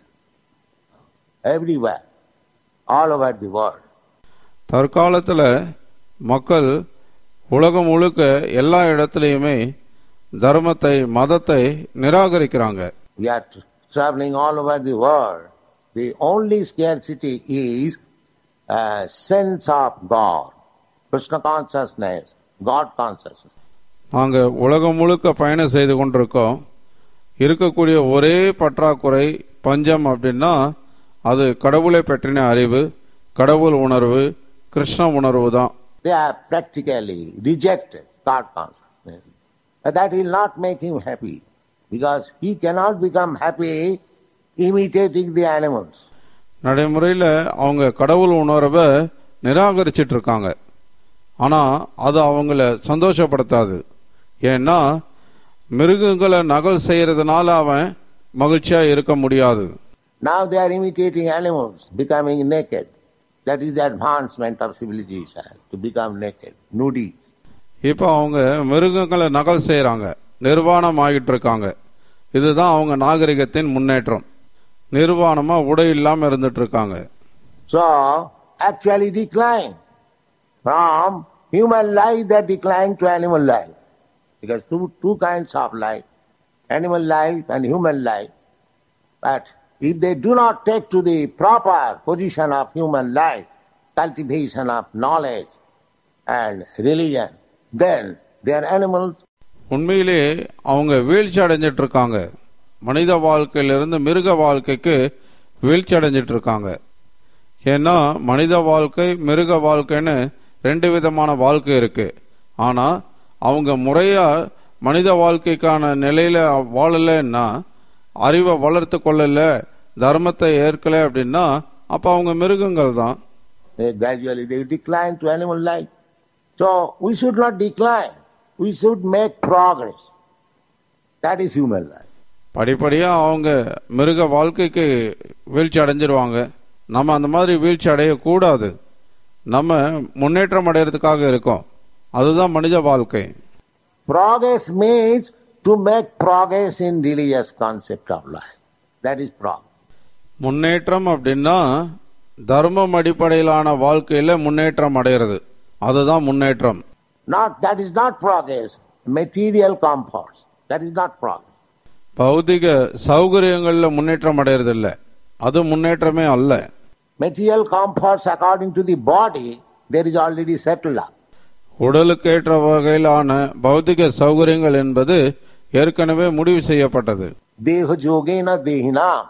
Everywhere, all over the world. தற்காலத்துல மக்கள் உலகம் முழுக்க எல்லா இடத்துலையுமே தர்மத்தை மதத்தை நிராகரிக்கிறாங்க We are tra- traveling all over the world. The only scarcity is uh, sense of God, Krishna consciousness, God consciousness. நாங்க உலகம் முழுக்க பயணம் செய்து கொண்டிருக்கோம் இருக்கக்கூடிய ஒரே பற்றாக்குறை பஞ்சம் அப்படின்னா அது கடவுளை பற்றின அறிவு கடவுள் உணர்வு கிருஷ்ண உணர்வு தான் They are practically rejected God consciousness. But that will not make him happy because he cannot become happy imitating the animals. நடைமுறையில அவங்க கடவுள் உணர்வை நிராகரிச்சிட்டு இருக்காங்க ஆனா அது அவங்கள சந்தோஷப்படுத்தாது ஏன்னா மிருகங்களை நகல் செய்யறதுனால அவன் மகிழ்ச்சியா இருக்க முடியாது Now they are imitating animals, becoming naked. That is the advancement of civilization, to become naked, nudies. இப்போ அவங்க மிருகங்களை நகல் செய்யறாங்க நிர்வாணம் ஆகிட்டு இருக்காங்க இதுதான் அவங்க நாகரிகத்தின் முன்னேற்றம் நிர்வாணமா உடை இல்லாம இருந்துட்டு இருக்காங்க So, actually decline. From human life, they decline to animal life. Because two, two kinds of life, animal life and human life. But if they do not take to the proper position of human life, cultivation of knowledge and religion, then they are animals உண்மையிலே அவங்க வீழ்ச்சி அடைஞ்சிட்டு இருக்காங்க மனித வாழ்க்கையிலிருந்து மிருக வாழ்க்கைக்கு வீழ்ச்சி அடைஞ்சிட்டு இருக்காங்க ஏன்னா மனித வாழ்க்கை மிருக வாழ்க்கைன்னு ரெண்டு விதமான வாழ்க்கை இருக்கு ஆனா அவங்க முறையா மனித வாழ்க்கைக்கான நிலையில வாழலைன்னா அறிவை வளர்த்து கொள்ளல தர்மத்தை ஏற்கல அப்படின்னா அப்ப அவங்க மிருகங்கள் தான் They gradually they decline to animal life. So we should not decline. We should make progress. That is human life. படிப்படியா அவங்க மிருக வாழ்க்கைக்கு வீழ்ச்சி அடைஞ்சிருவாங்க நம்ம அந்த மாதிரி வீழ்ச்சி அடையக்கூடாது நம்ம முன்னேற்றம் அடையிறதுக்காக இருக்கோம் அதுதான் மனித வாழ்க்கை Progress means to make progress in religious concept of life. That is progress. முன்னேற்றம் அப்படின்னா தர்மம் அடிப்படையிலான வாழ்க்கையில முன்னேற்றம் அடையிறது அதுதான் முன்னேற்றம் Not that is not progress. Material comforts. That is not progress. பௌதிக சௌகரியங்கள்ல முன்னேற்றம் அடையிறது இல்ல அது முன்னேற்றமே அல்ல Material comforts according to the body, there is already settled up. உடலுக்கு ஏற்ற வகையிலான பௌதிக சௌகரியங்கள் என்பது ஏற்கனவே முடிவு செய்யப்பட்டது Deha yogena dehinam.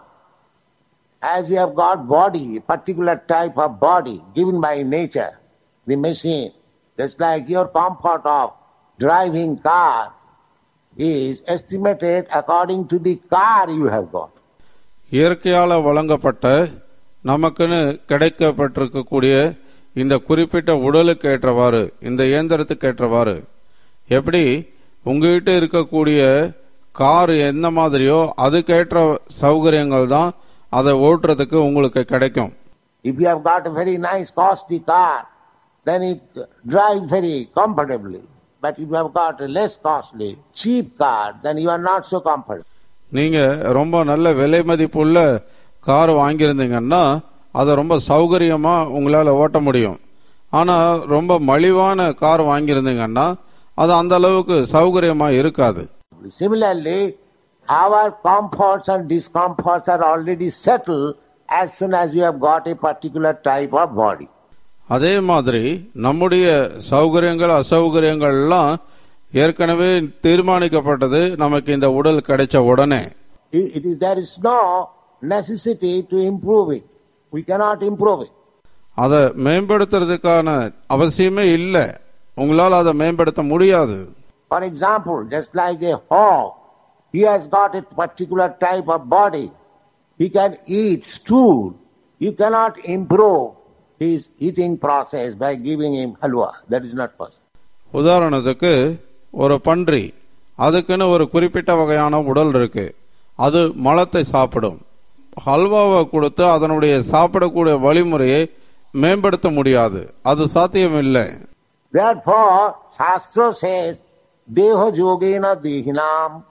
As you have got body, particular type of body given by nature, the machine, just like your comfort of driving car is estimated according to the car you have got. இயற்கையால வழங்கப்பட்ட நமக்குன்னு கிடைக்கப்பட்டிருக்கக்கூடிய இந்த குறிப்பிட்ட உடலுக்கு ஏற்றவாறு இந்த இயந்திரத்துக்கு ஏற்றவாறு எப்படி உங்ககிட்ட இருக்கக்கூடிய கார் என்ன மாதிரியோ அதுக்கேற்ற சௌகரியங்கள் தான் அதை ஓட்டுறதுக்கு உங்களுக்கு கிடைக்கும் If you have got a very nice costly car, then it drives very comfortably. But if you have got a less costly, cheap car, then you are not so comfortable. நீங்க ரொம்ப நல்ல விலை மதிப்புள்ள கார் வாங்கியிருந்தீங்கன்னா அதை ரொம்ப சௌகரியமா உங்களால ஓட்ட முடியும் ஆனா ரொம்ப மலிவான கார் வாங்கியிருந்தீங்கன்னா அது அந்த அளவுக்கு சௌகரியமா இருக்காது Similarly, our comforts and discomforts are already settled as soon as you have got a particular type of body. அதே மாதிரி நம்முடைய சௌகரியங்கள் அசௌகரியங்கள் எல்லாம் ஏற்கனவே தீர்மானிக்கப்பட்டது நமக்கு இந்த உடல் கிடைச்ச உடனே It it is, there is no necessity to improve it. We cannot improve it. அதை மேம்படுத்துறதுக்கான அவசியமே இல்லை உங்களால் அதை மேம்படுத்த முடியாது For example, just like a hog, he has got a particular type of body. He can eat stool. You cannot improve his eating process by giving him halwa. That is not possible. உதாரணத்துக்கு ஒரு பன்றி அதுக்குன்னு ஒரு குறிப்பிட்ட வகையான உடல் இருக்கு அது மலத்தை சாப்பிடும் ஹல்வாவை கொடுத்து அதனுடைய சாப்பிடக்கூடிய வழிமுறையை மேம்படுத்த முடியாது அது சாத்தியம் இல்லை Therefore, Shastra says, Deha Yogena Dehinam,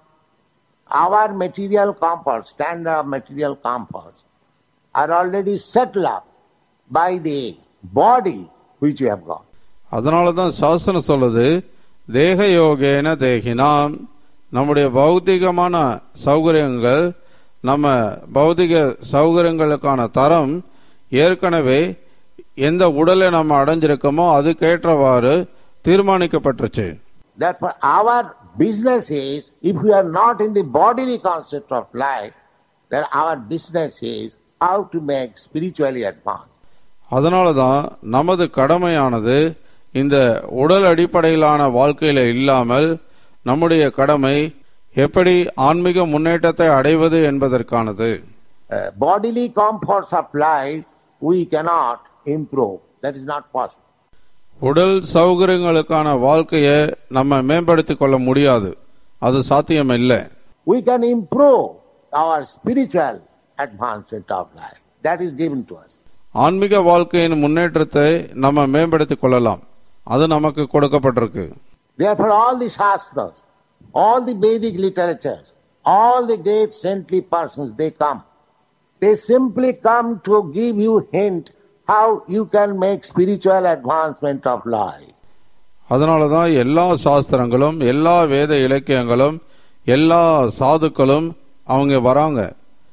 our material comforts, standard of material comforts, are already settled up by the body which we have got. அதனால தான் சாஸ்திரம் சொல்லுது தேக யோகேன தேகினாம் நம்முடைய பௌத்திகமான சௌகரியங்கள் நம்ம பௌதிக சௌகரியங்களுக்கான தரம் ஏற்கனவே எந்த உடலை நம்ம அடைஞ்சிருக்கோமோ அதுக்கேற்றவாறு தீர்மானிக்கப்பட்டுருச்சு Therefore, our business is, if we are not in the bodily concept of life, then our business is how to make spiritually advanced. அதனால தான் நமது கடமையானது இந்த உடல் அடிப்படையிலான வாழ்க்கையில இல்லாமல் நம்முடைய கடமை எப்படி ஆன்மீக முன்னேற்றத்தை அடைவது என்பதற்கானது Uh, bodily comforts of life we cannot improve. That is not possible. உடல் சௌகரியங்களுக்கான வாழ்க்கையை நம்ம மேம்படுத்திக் கொள்ள முடியாது அது சாத்தியம் இல்லை We can improve our spiritual advancement of life. That is given to us. ஆன்மீக வாழ்க்கையின் முன்னேற்றத்தை நம்ம மேம்படுத்திக் கொள்ளலாம் அது நமக்கு கொடுக்கப்பட்டிருக்கு Therefore, all the Shastras, all the Vedic literatures, all the great saintly persons, they come. They simply come to give you hint how you can make spiritual advancement of life. அதனால தான் எல்லா சாஸ்திரங்களும் எல்லா வேத இலக்கியங்களும் எல்லா சாதுக்களும் அவங்க வராங்க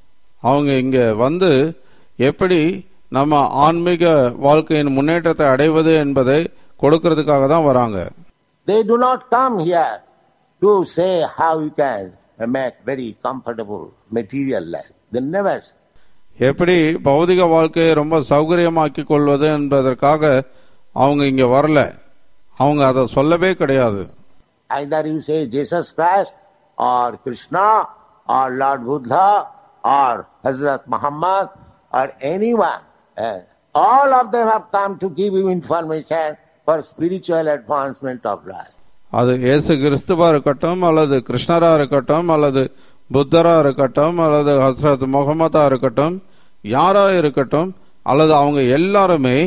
அவங்க இங்க வந்து எப்படி நம்ம ஆன்மீக வாழ்க்கையின் முன்னேற்றத்தை அடைவது என்பதை கொடுக்கறதுக்காக தான் வராங்க They do not come here to say how you can make very comfortable material life. They never say. எப்படி பௌதிக வாழ்க்கையை ரொம்ப சௌகரியமாக்கி கொள்வது என்பதற்காக அவங்க இங்க வரல அவங்க அதை சொல்லவே கிடையாது Either you say Jesus Christ or Krishna or Lord Buddha or Hazrat Muhammad or anyone. eh, all of them have come to give you information for spiritual advancement of life. அது இயேசு கிறிஸ்துவா இருக்கட்டும் அல்லது கிருஷ்ணரா இருக்கட்டும் அல்லது புத்தரா இருக்கட்டும் அல்லது ஹஸ்ரத் முகமதா இருக்கட்டும் யாரா இருக்கட்டும் அல்லது அவங்க எல்லாருமே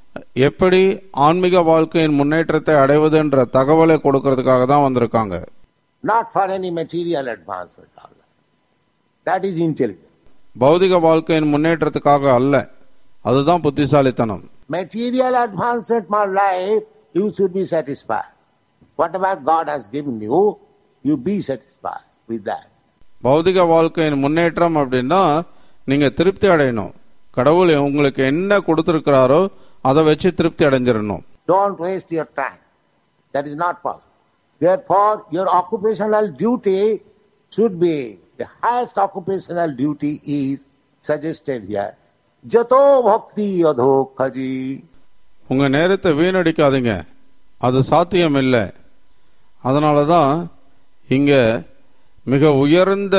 எப்படி ஆன்மீக வாழ்க்கையின் முன்னேற்றத்தை அடைவதுன்ற தகவலை கொடுக்கறதுக்காக தான் வந்திருக்காங்க Not for any material advancement of life. That is intelligence. பௌதிக வாழ்க்கையின் முன்னேற்றத்துக்காக அல்ல அதுதான் புத்திசாலித்தனம் Material advancement of life, you should be satisfied. Whatever God has given you, you be satisfied with that. பௌதிக வாழ்க்கையின் முன்னேற்றம் அப்படின்னா நீங்க திருப்தி அடையணும் கடவுள் உங்களுக்கு என்ன கொடுத்திருக்கிறாரோ அதை வச்சு திருப்தி அடைஞ்சிடணும் Don't waste your time. That is not possible. Therefore, your occupational duty should be the highest occupational duty is suggested here. Jato bhakti adho khaji. உங்க நேரத்தை வீணடிக்காதீங்க அது சாத்தியம் இல்லை அதனால தான் இங்க மிக உயர்ந்த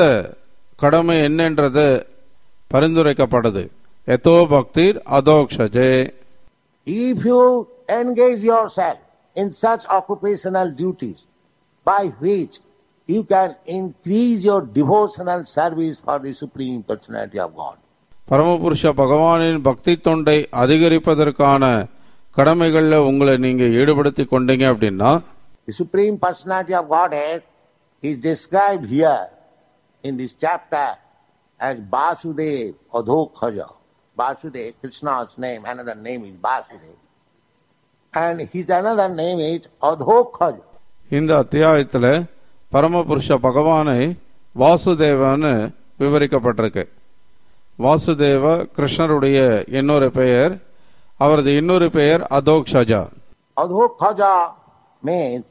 கடமை என்னன்றது பரிந்துரைக்கப்படுது எதோ பக்திர் அதோக்ஷஜே If you engage yourself in such occupational duties by which you can increase your devotional service for the Supreme Personality of God. பரமபுருஷ பகவானின் பக்தி தொண்டை அதிகரிப்பதற்கான கடமைகள்ல உங்களை நீங்க ஈடுபடுத்தி கொண்டீங்க அப்படின்னா The Supreme Personality of Godhead is described here in this chapter as Vasudev Adhokhaja. Vasudev, Krishna's name, another name is Vasudev. And his another name is Adhokhaja. இந்த அத்தியாயத்துல பரமபுருஷ பகவானை வாசுதேவன்னு விவரிக்கப்பட்டிருக்கு வாசுதேவ கிருஷ்ணருடைய இன்னொரு பெயர் அவரது இன்னொரு பெயர் Adhokshaja Adhokhaja means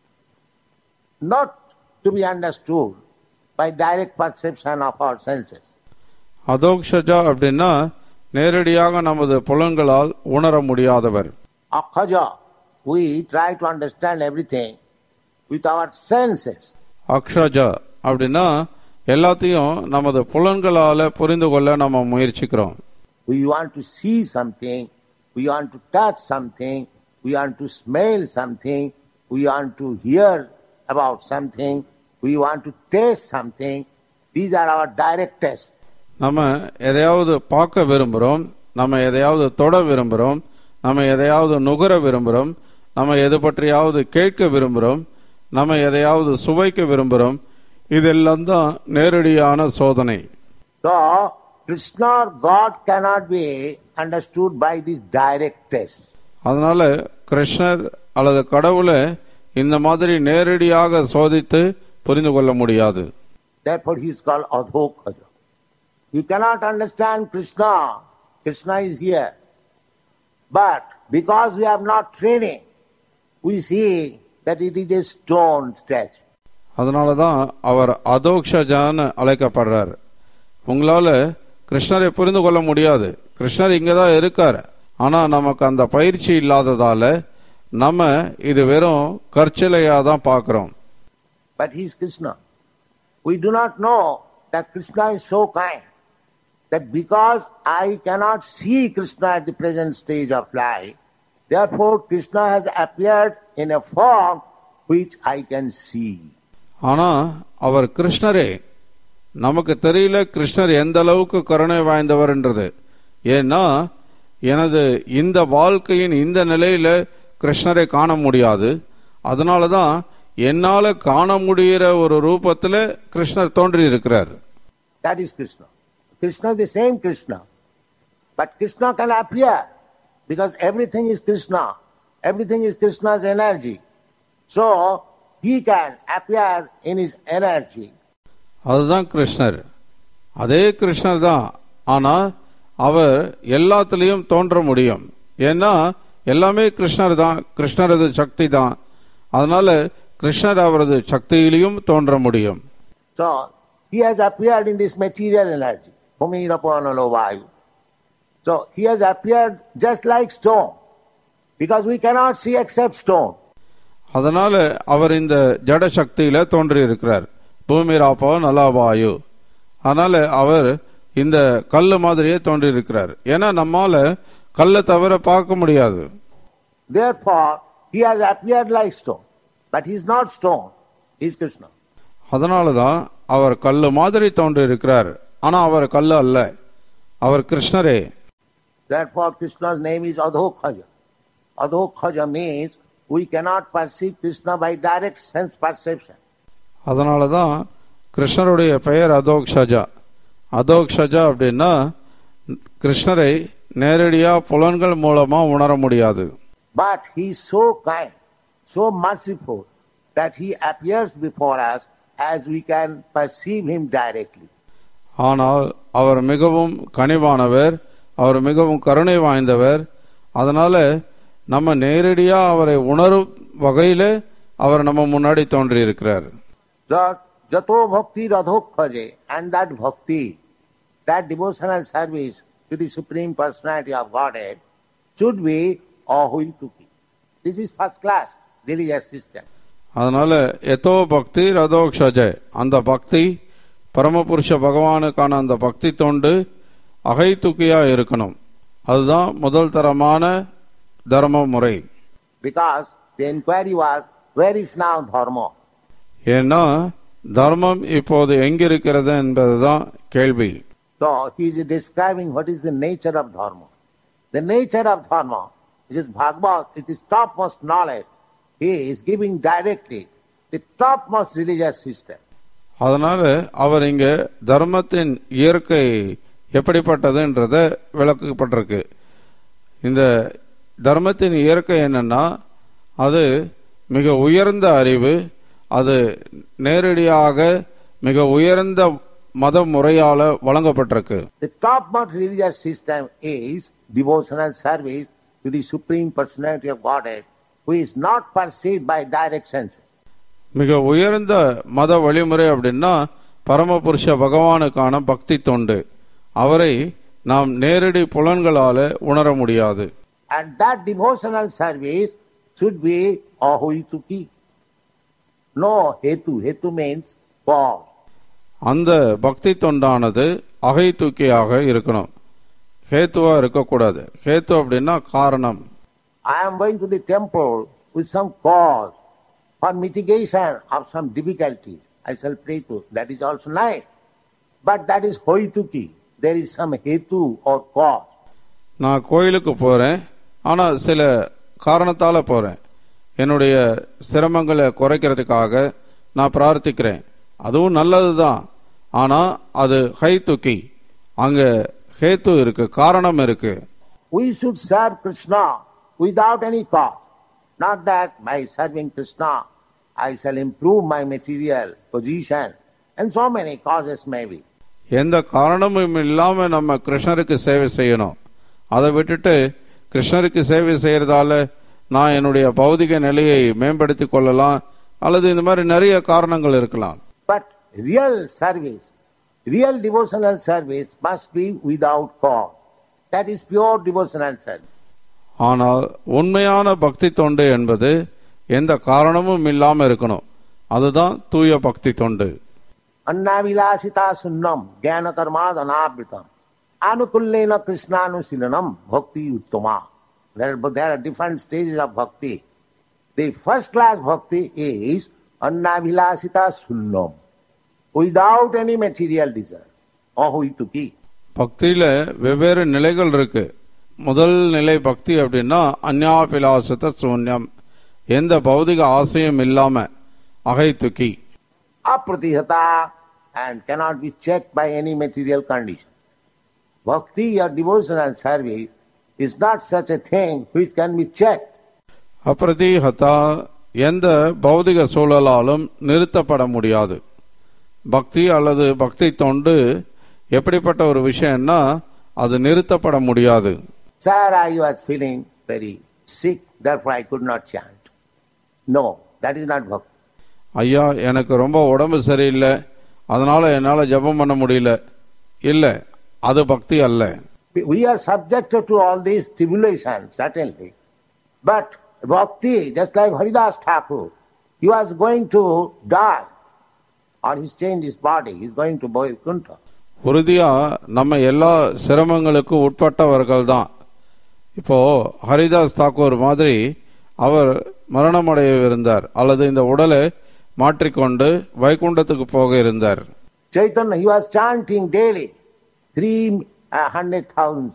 not to be understood by direct perception of our senses. Adhokshaja அப்படின்னா நேரடியாக நமது புலன்களால் உணர முடியாதவர் Akhaja, we try to understand everything with our senses. அக்ஷஜா அப்படின்னா எல்லாத்தையும் நமது புலன்களால புரிந்து கொள்ள நம்ம முயற்சிக்கிறோம் We want to see something, we want to touch something, we want to smell something, we want to hear about something, we want to taste something, these are our direct tests. நம்ம எதையாவது பார்க்க விரும்புகிறோம் நம்ம எதையாவது தொட விரும்புகிறோம் நம்ம எதையாவது நுகர விரும்புகிறோம் நம்ம எது பற்றியாவது கேட்க விரும்புகிறோம் நம்ம எதையாவது சுவைக்க விரும்புகிறோம் இதெல்லாம் தான் நேரடியான சோதனை So, Krishna or God cannot be understood by this direct test. அதனால கிருஷ்ணர் அல்லது கடவுளை இந்த மாதிரி நேரடியாக சோதித்து புரிந்து கொள்ள முடியாது Therefore, he is called Adhokaja. You cannot understand Krishna. Krishna is here. But because we have not training, we see that it is a stone statue. அதனால தான் அவர் அதோக்ஷஜான்னு அழைக்கப்படுறார் உங்களால கிருஷ்ணரை புரிந்து கொள்ள முடியாது கிருஷ்ணர் இங்கே தான் இருக்கார் ஆனால் நமக்கு அந்த பயிற்சி இல்லாததால நம்ம இது வெறும் கற்சிலையாக தான் பார்க்குறோம் But he is Krishna. We do not know that Krishna is so kind that because I cannot see Krishna at the present stage of life, therefore Krishna has appeared in a form which I can see. ஆனால் அவர் கிருஷ்ணரே நமக்கு தெரியல கிருஷ்ணர் எந்த அளவுக்கு கருணை வாய்ந்தவர்ன்றது ஏன்னா எனது இந்த வாழ்க்கையின் இந்த நிலையில கிருஷ்ணரை காண முடியாது அதனால தான் என்னால காண முடிகிற ஒரு ரூபத்தில் கிருஷ்ணர் தோன்றி இருக்கிறார் That is Krishna. Krishna is the same Krishna. But Krishna can appear because everything is Krishna. Everything is Krishna's energy. So, he can appear in his energy. அதுதான் கிருஷ்ணர் அதே கிருஷ்ணர் தான் ஆனா அவர் எல்லாத்துலேயும் தோன்ற முடியும் ஏன்னா எல்லாமே கிருஷ்ணர் தான் கிருஷ்ணரது சக்தி தான் அதனால கிருஷ்ணர் அவரது சக்தியிலையும் தோன்ற முடியும் So, he has appeared in this material energy. Bhumirapanalovayu. So, he has appeared just like stone. Because we cannot see except stone. அதனால அவர் இந்த ஜட சக்தியில தோன்றி இருக்கிறார் பூமி ராப்போ நலாபாயு அதனால அவர் இந்த கல்லு மாதிரியே தோன்றி இருக்கிறார் ஏன்னா நம்மால கல்லை தவிர பார்க்க முடியாது Therefore, he has appeared like stone. But he is not stone. He is Krishna. அதனால தான் அவர் கல்லு மாதிரி தோன்றி இருக்கிறார் ஆனா அவர் கல்லு அல்ல அவர் கிருஷ்ணரே Therefore, Krishna's name is Adhokhaja. Adhokhaja means we cannot perceive Krishna by direct sense perception. அதனால தான் கிருஷ்ணருடைய பெயர் அதோக்ஷஜா அதோக்ஷஜா அப்படின்னா கிருஷ்ணரை நேரடியா புலன்கள் மூலமா உணர முடியாது But he is so kind, so merciful, that he appears before us as we can perceive him directly. ஆனால் அவர் மிகவும் கனிவானவர் அவர் மிகவும் கருணை வாய்ந்தவர் அதனால நம்ம நேரடியா அவரை உணரும் வகையில அவர் நம்ம முன்னாடி தோன்றி இருக்கிறார் That Jato Bhakti Radhokhaje, and that bhakti, that devotional service to the Supreme Personality of Godhead, should be ahuituki. This is first class religious system. அதனால எதோ பக்தி ரதோக்ஷஜ அந்த பக்தி பரமபுருஷ பகவானுக்கான அந்த பக்தி தொண்டு அகைத்துக்கியா இருக்கணும் அதுதான் முதல் தரமான தர்ம முறை Because the inquiry was, where is now Dharma? ஏன்னா தர்மம் இப்போது எங்கிருக்கிறது என்பதுதான் கேள்வி So he is describing what is the nature of Dharma. The nature of Dharma, it is Bhagavad, it is topmost knowledge. He is giving directly the topmost religious system. அதனால அவர் இங்க தர்மத்தின் இயற்கை எப்படிப்பட்டதுன்றத விளக்கப்பட்டிருக்கு இந்த தர்மத்தின் இயற்கை என்னன்னா அது மிக உயர்ந்த அறிவு அது நேரடியாக மிக உயர்ந்த மத முறையால வழங்கப்பட்டிருக்கு The topmost religious system is devotional service to the Supreme Personality of Godhead, who is not perceived by direct senses. மிக உயர்ந்த மத வழிமுறை அப்படின்னா பரமபுருஷ பகவானுக்கான பக்தி தொண்டு அவரை நாம் நேரடி புலன்களால உணர முடியாது And that devotional service should be ahuituki. No hetu. Hetu means cause. அந்த பக்தி தொண்டானது அகைத்தூக்கியாக இருக்கணும் ஹேத்துவா இருக்கக்கூடாது ஹேத்து அப்படின்னா காரணம் I am going to the temple with some cause. for mitigation of some difficulties. I shall pray to. That is also nice. But that is hoituki. There is some hetu or cause. நான் கோயிலுக்கு போறேன் ஆனா சில காரணத்தால போறேன் என்னுடைய சிரமங்களை குறைக்கிறதுக்காக நான் பிரார்த்திக்கிறேன் அதுவும் நல்லதுதான் ஆனா அது ஹை துக்கி அங்க ஹேத்து இருக்கு காரணம் இருக்கு We should serve Krishna without any cause. Not that by serving Krishna I shall improve my material position and so many causes may be. எந்த காரணமும் இல்லாம நம்ம கிருஷ்ணருக்கு சேவை செய்யணும் அதை விட்டுட்டு கிருஷ்ணருக்கு சேவை செய்யறதால நான் என்னுடைய பௌதிக நிலையை மேம்படுத்திக் கொள்ளலாம் அல்லது இந்த மாதிரி நிறைய காரணங்கள் இருக்கலாம் But real service, real devotional service must be without cause. That is pure devotional service. ஆனால் உண்மையான பக்தி தொண்டு என்பது எந்த காரணமும் இல்லாம இருக்கணும் அதுதான் தூய பக்தி தொண்டு अन्नाभिलाषिता सुन्नम ज्ञान कर्माद अनावृतम अनुकूल्यन कृष्णानुशीलनम भक्ति उत्तमा there, there are different stages of bhakti. The first class bhakti is annabhilasita sunnam without any material desire. Ahuituki. பக்தியில வெவ்வேறு நிலைகள் இருக்கு முதல் நிலை பக்தி அப்படின்னா அந்யாபிலாசத்த சூன்யம் எந்த பௌதிக ஆசையும் இல்லாம அகை துக்கி Apratihata and cannot be checked by any material condition. Bhakti or devotional service is not such a thing which can be checked. அப்பிரதிஹதா எந்த பௌதிக சூழலாலும் நிறுத்தப்பட முடியாது பக்தி அல்லது பக்தி தொண்டு எப்படிப்பட்ட ஒரு விஷயம்னா அது நிறுத்தப்பட முடியாது Sir, I was feeling very sick, therefore I could not chant. No, that is not bhakti. ஐயா எனக்கு ரொம்ப உடம்பு சரியில்லை அதனால என்னால ஜெபம் பண்ண முடியல இல்ல அது பக்தி அல்ல We are subjected to all these tribulations, certainly. But bhakti, just like Haridas Thakur, he was going to die, or he's changed his body, he's going to Vaikuntha. உறுதியா நம்ம எல்லா சிரமங்களுக்கும் உட்பட்டவர்கள் தான் இப்போ ஹரிதாஸ் தாக்கூர் மாதிரி அவர் மரணமடைய இருந்தார் அல்லது இந்த உடலை மாற்றிக்கொண்டு வைகுண்டத்துக்கு போக இருந்தார் Chaitanya, he was chanting daily, three uh, hundred thousands.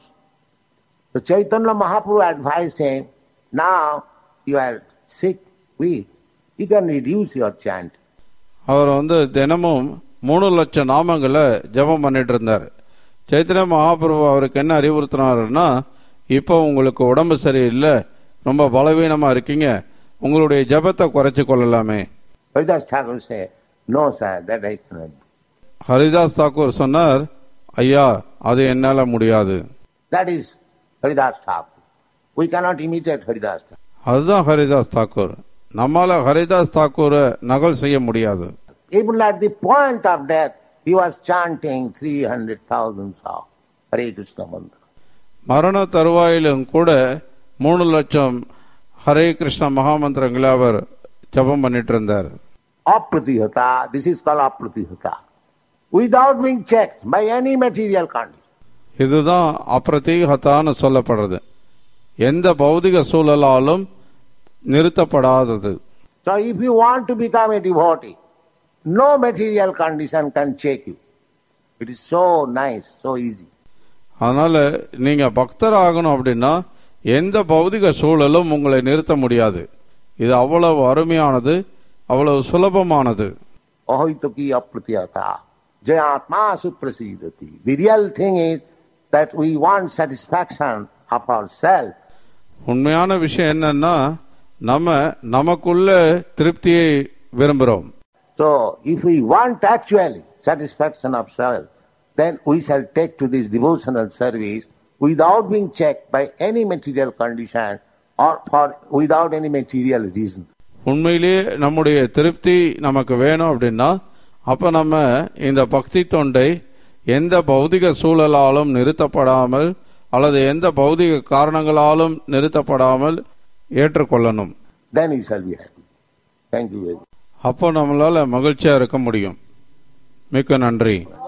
So Chaitanya Mahaprabhu advised him, now you are sick, weak, you can reduce your chant. அவர் வந்து தினமும் மூணு லட்சம் நாமங்களை ஜெபம் பண்ணிட்டு இருந்தார் சைத்தன்ய மகாபிரபு அவருக்கு என்ன அறிவுறுத்தினாருன்னா இப்போ உங்களுக்கு உடம்பு சரியில்லை ரொம்ப பலவீனமா இருக்கீங்க உங்களுடைய ஜெபத்தை குறைச்சு கொள்ளலாமே Haridas Thakur said, no sir, that I cannot do. Haridas Thakur சொன்னார் ஐயா அது என்னால முடியாது That is Haridas Thakur. We cannot imitate Haridas Thakur. அதுதான் ஹரிதாஸ் தாக்கூர் நம்மால ஹரிதாஸ் தாக்கூரை நகல் செய்ய முடியாது Even at the point of death, he was chanting 300,000 of Hare Krishna mantra. மரண தருவாயிலும் கூட மூணு லட்சம் ஹரே கிருஷ்ண மகாமந்திரங்களை அவர் ஜெபம் பண்ணிட்டு இருந்தார் Apratihata, this is called apratihata. Without being checked by any material condition. இதுதான் அப்பிரதீகத்தான்னு சொல்லப்படுறது எந்த பௌதிக சூழலாலும் நிறுத்தப்படாதது So if you want to become a devotee, no material condition can check you. It is so nice, so easy. அதனால நீங்க பக்தர் ஆகணும் அப்படின்னா எந்த பௌதிக சூழலும் உங்களை நிறுத்த முடியாது இது அவ்வளவு அருமையானது அவ்வளவு சுலபமானது Ahoitaki apratihata. Jayatma suprasidati. The real thing is that we want satisfaction of ourselves. உண்மையான விஷயம் என்னன்னா நம்ம நமக்குள்ள திருப்தியை விரும்புகிறோம் So, if we want actually satisfaction of self, then we shall take to this devotional service without being checked by any material condition or for without any material reason. உண்மையிலேயே நம்முடைய திருப்தி நமக்கு வேணும் அப்படின்னா அப்ப நம்ம இந்த பக்தி தொண்டை எந்த பௌதிக சூழலாலும் நிறுத்தப்படாமல் அல்லது எந்த பௌதிக காரணங்களாலும் நிறுத்தப்படாமல் ஏற்றுக்கொள்ளணும் Then we shall be happy. Thank you very much. அப்போ நம்மளால மகிழ்ச்சியா இருக்க முடியும் மிக்க நன்றி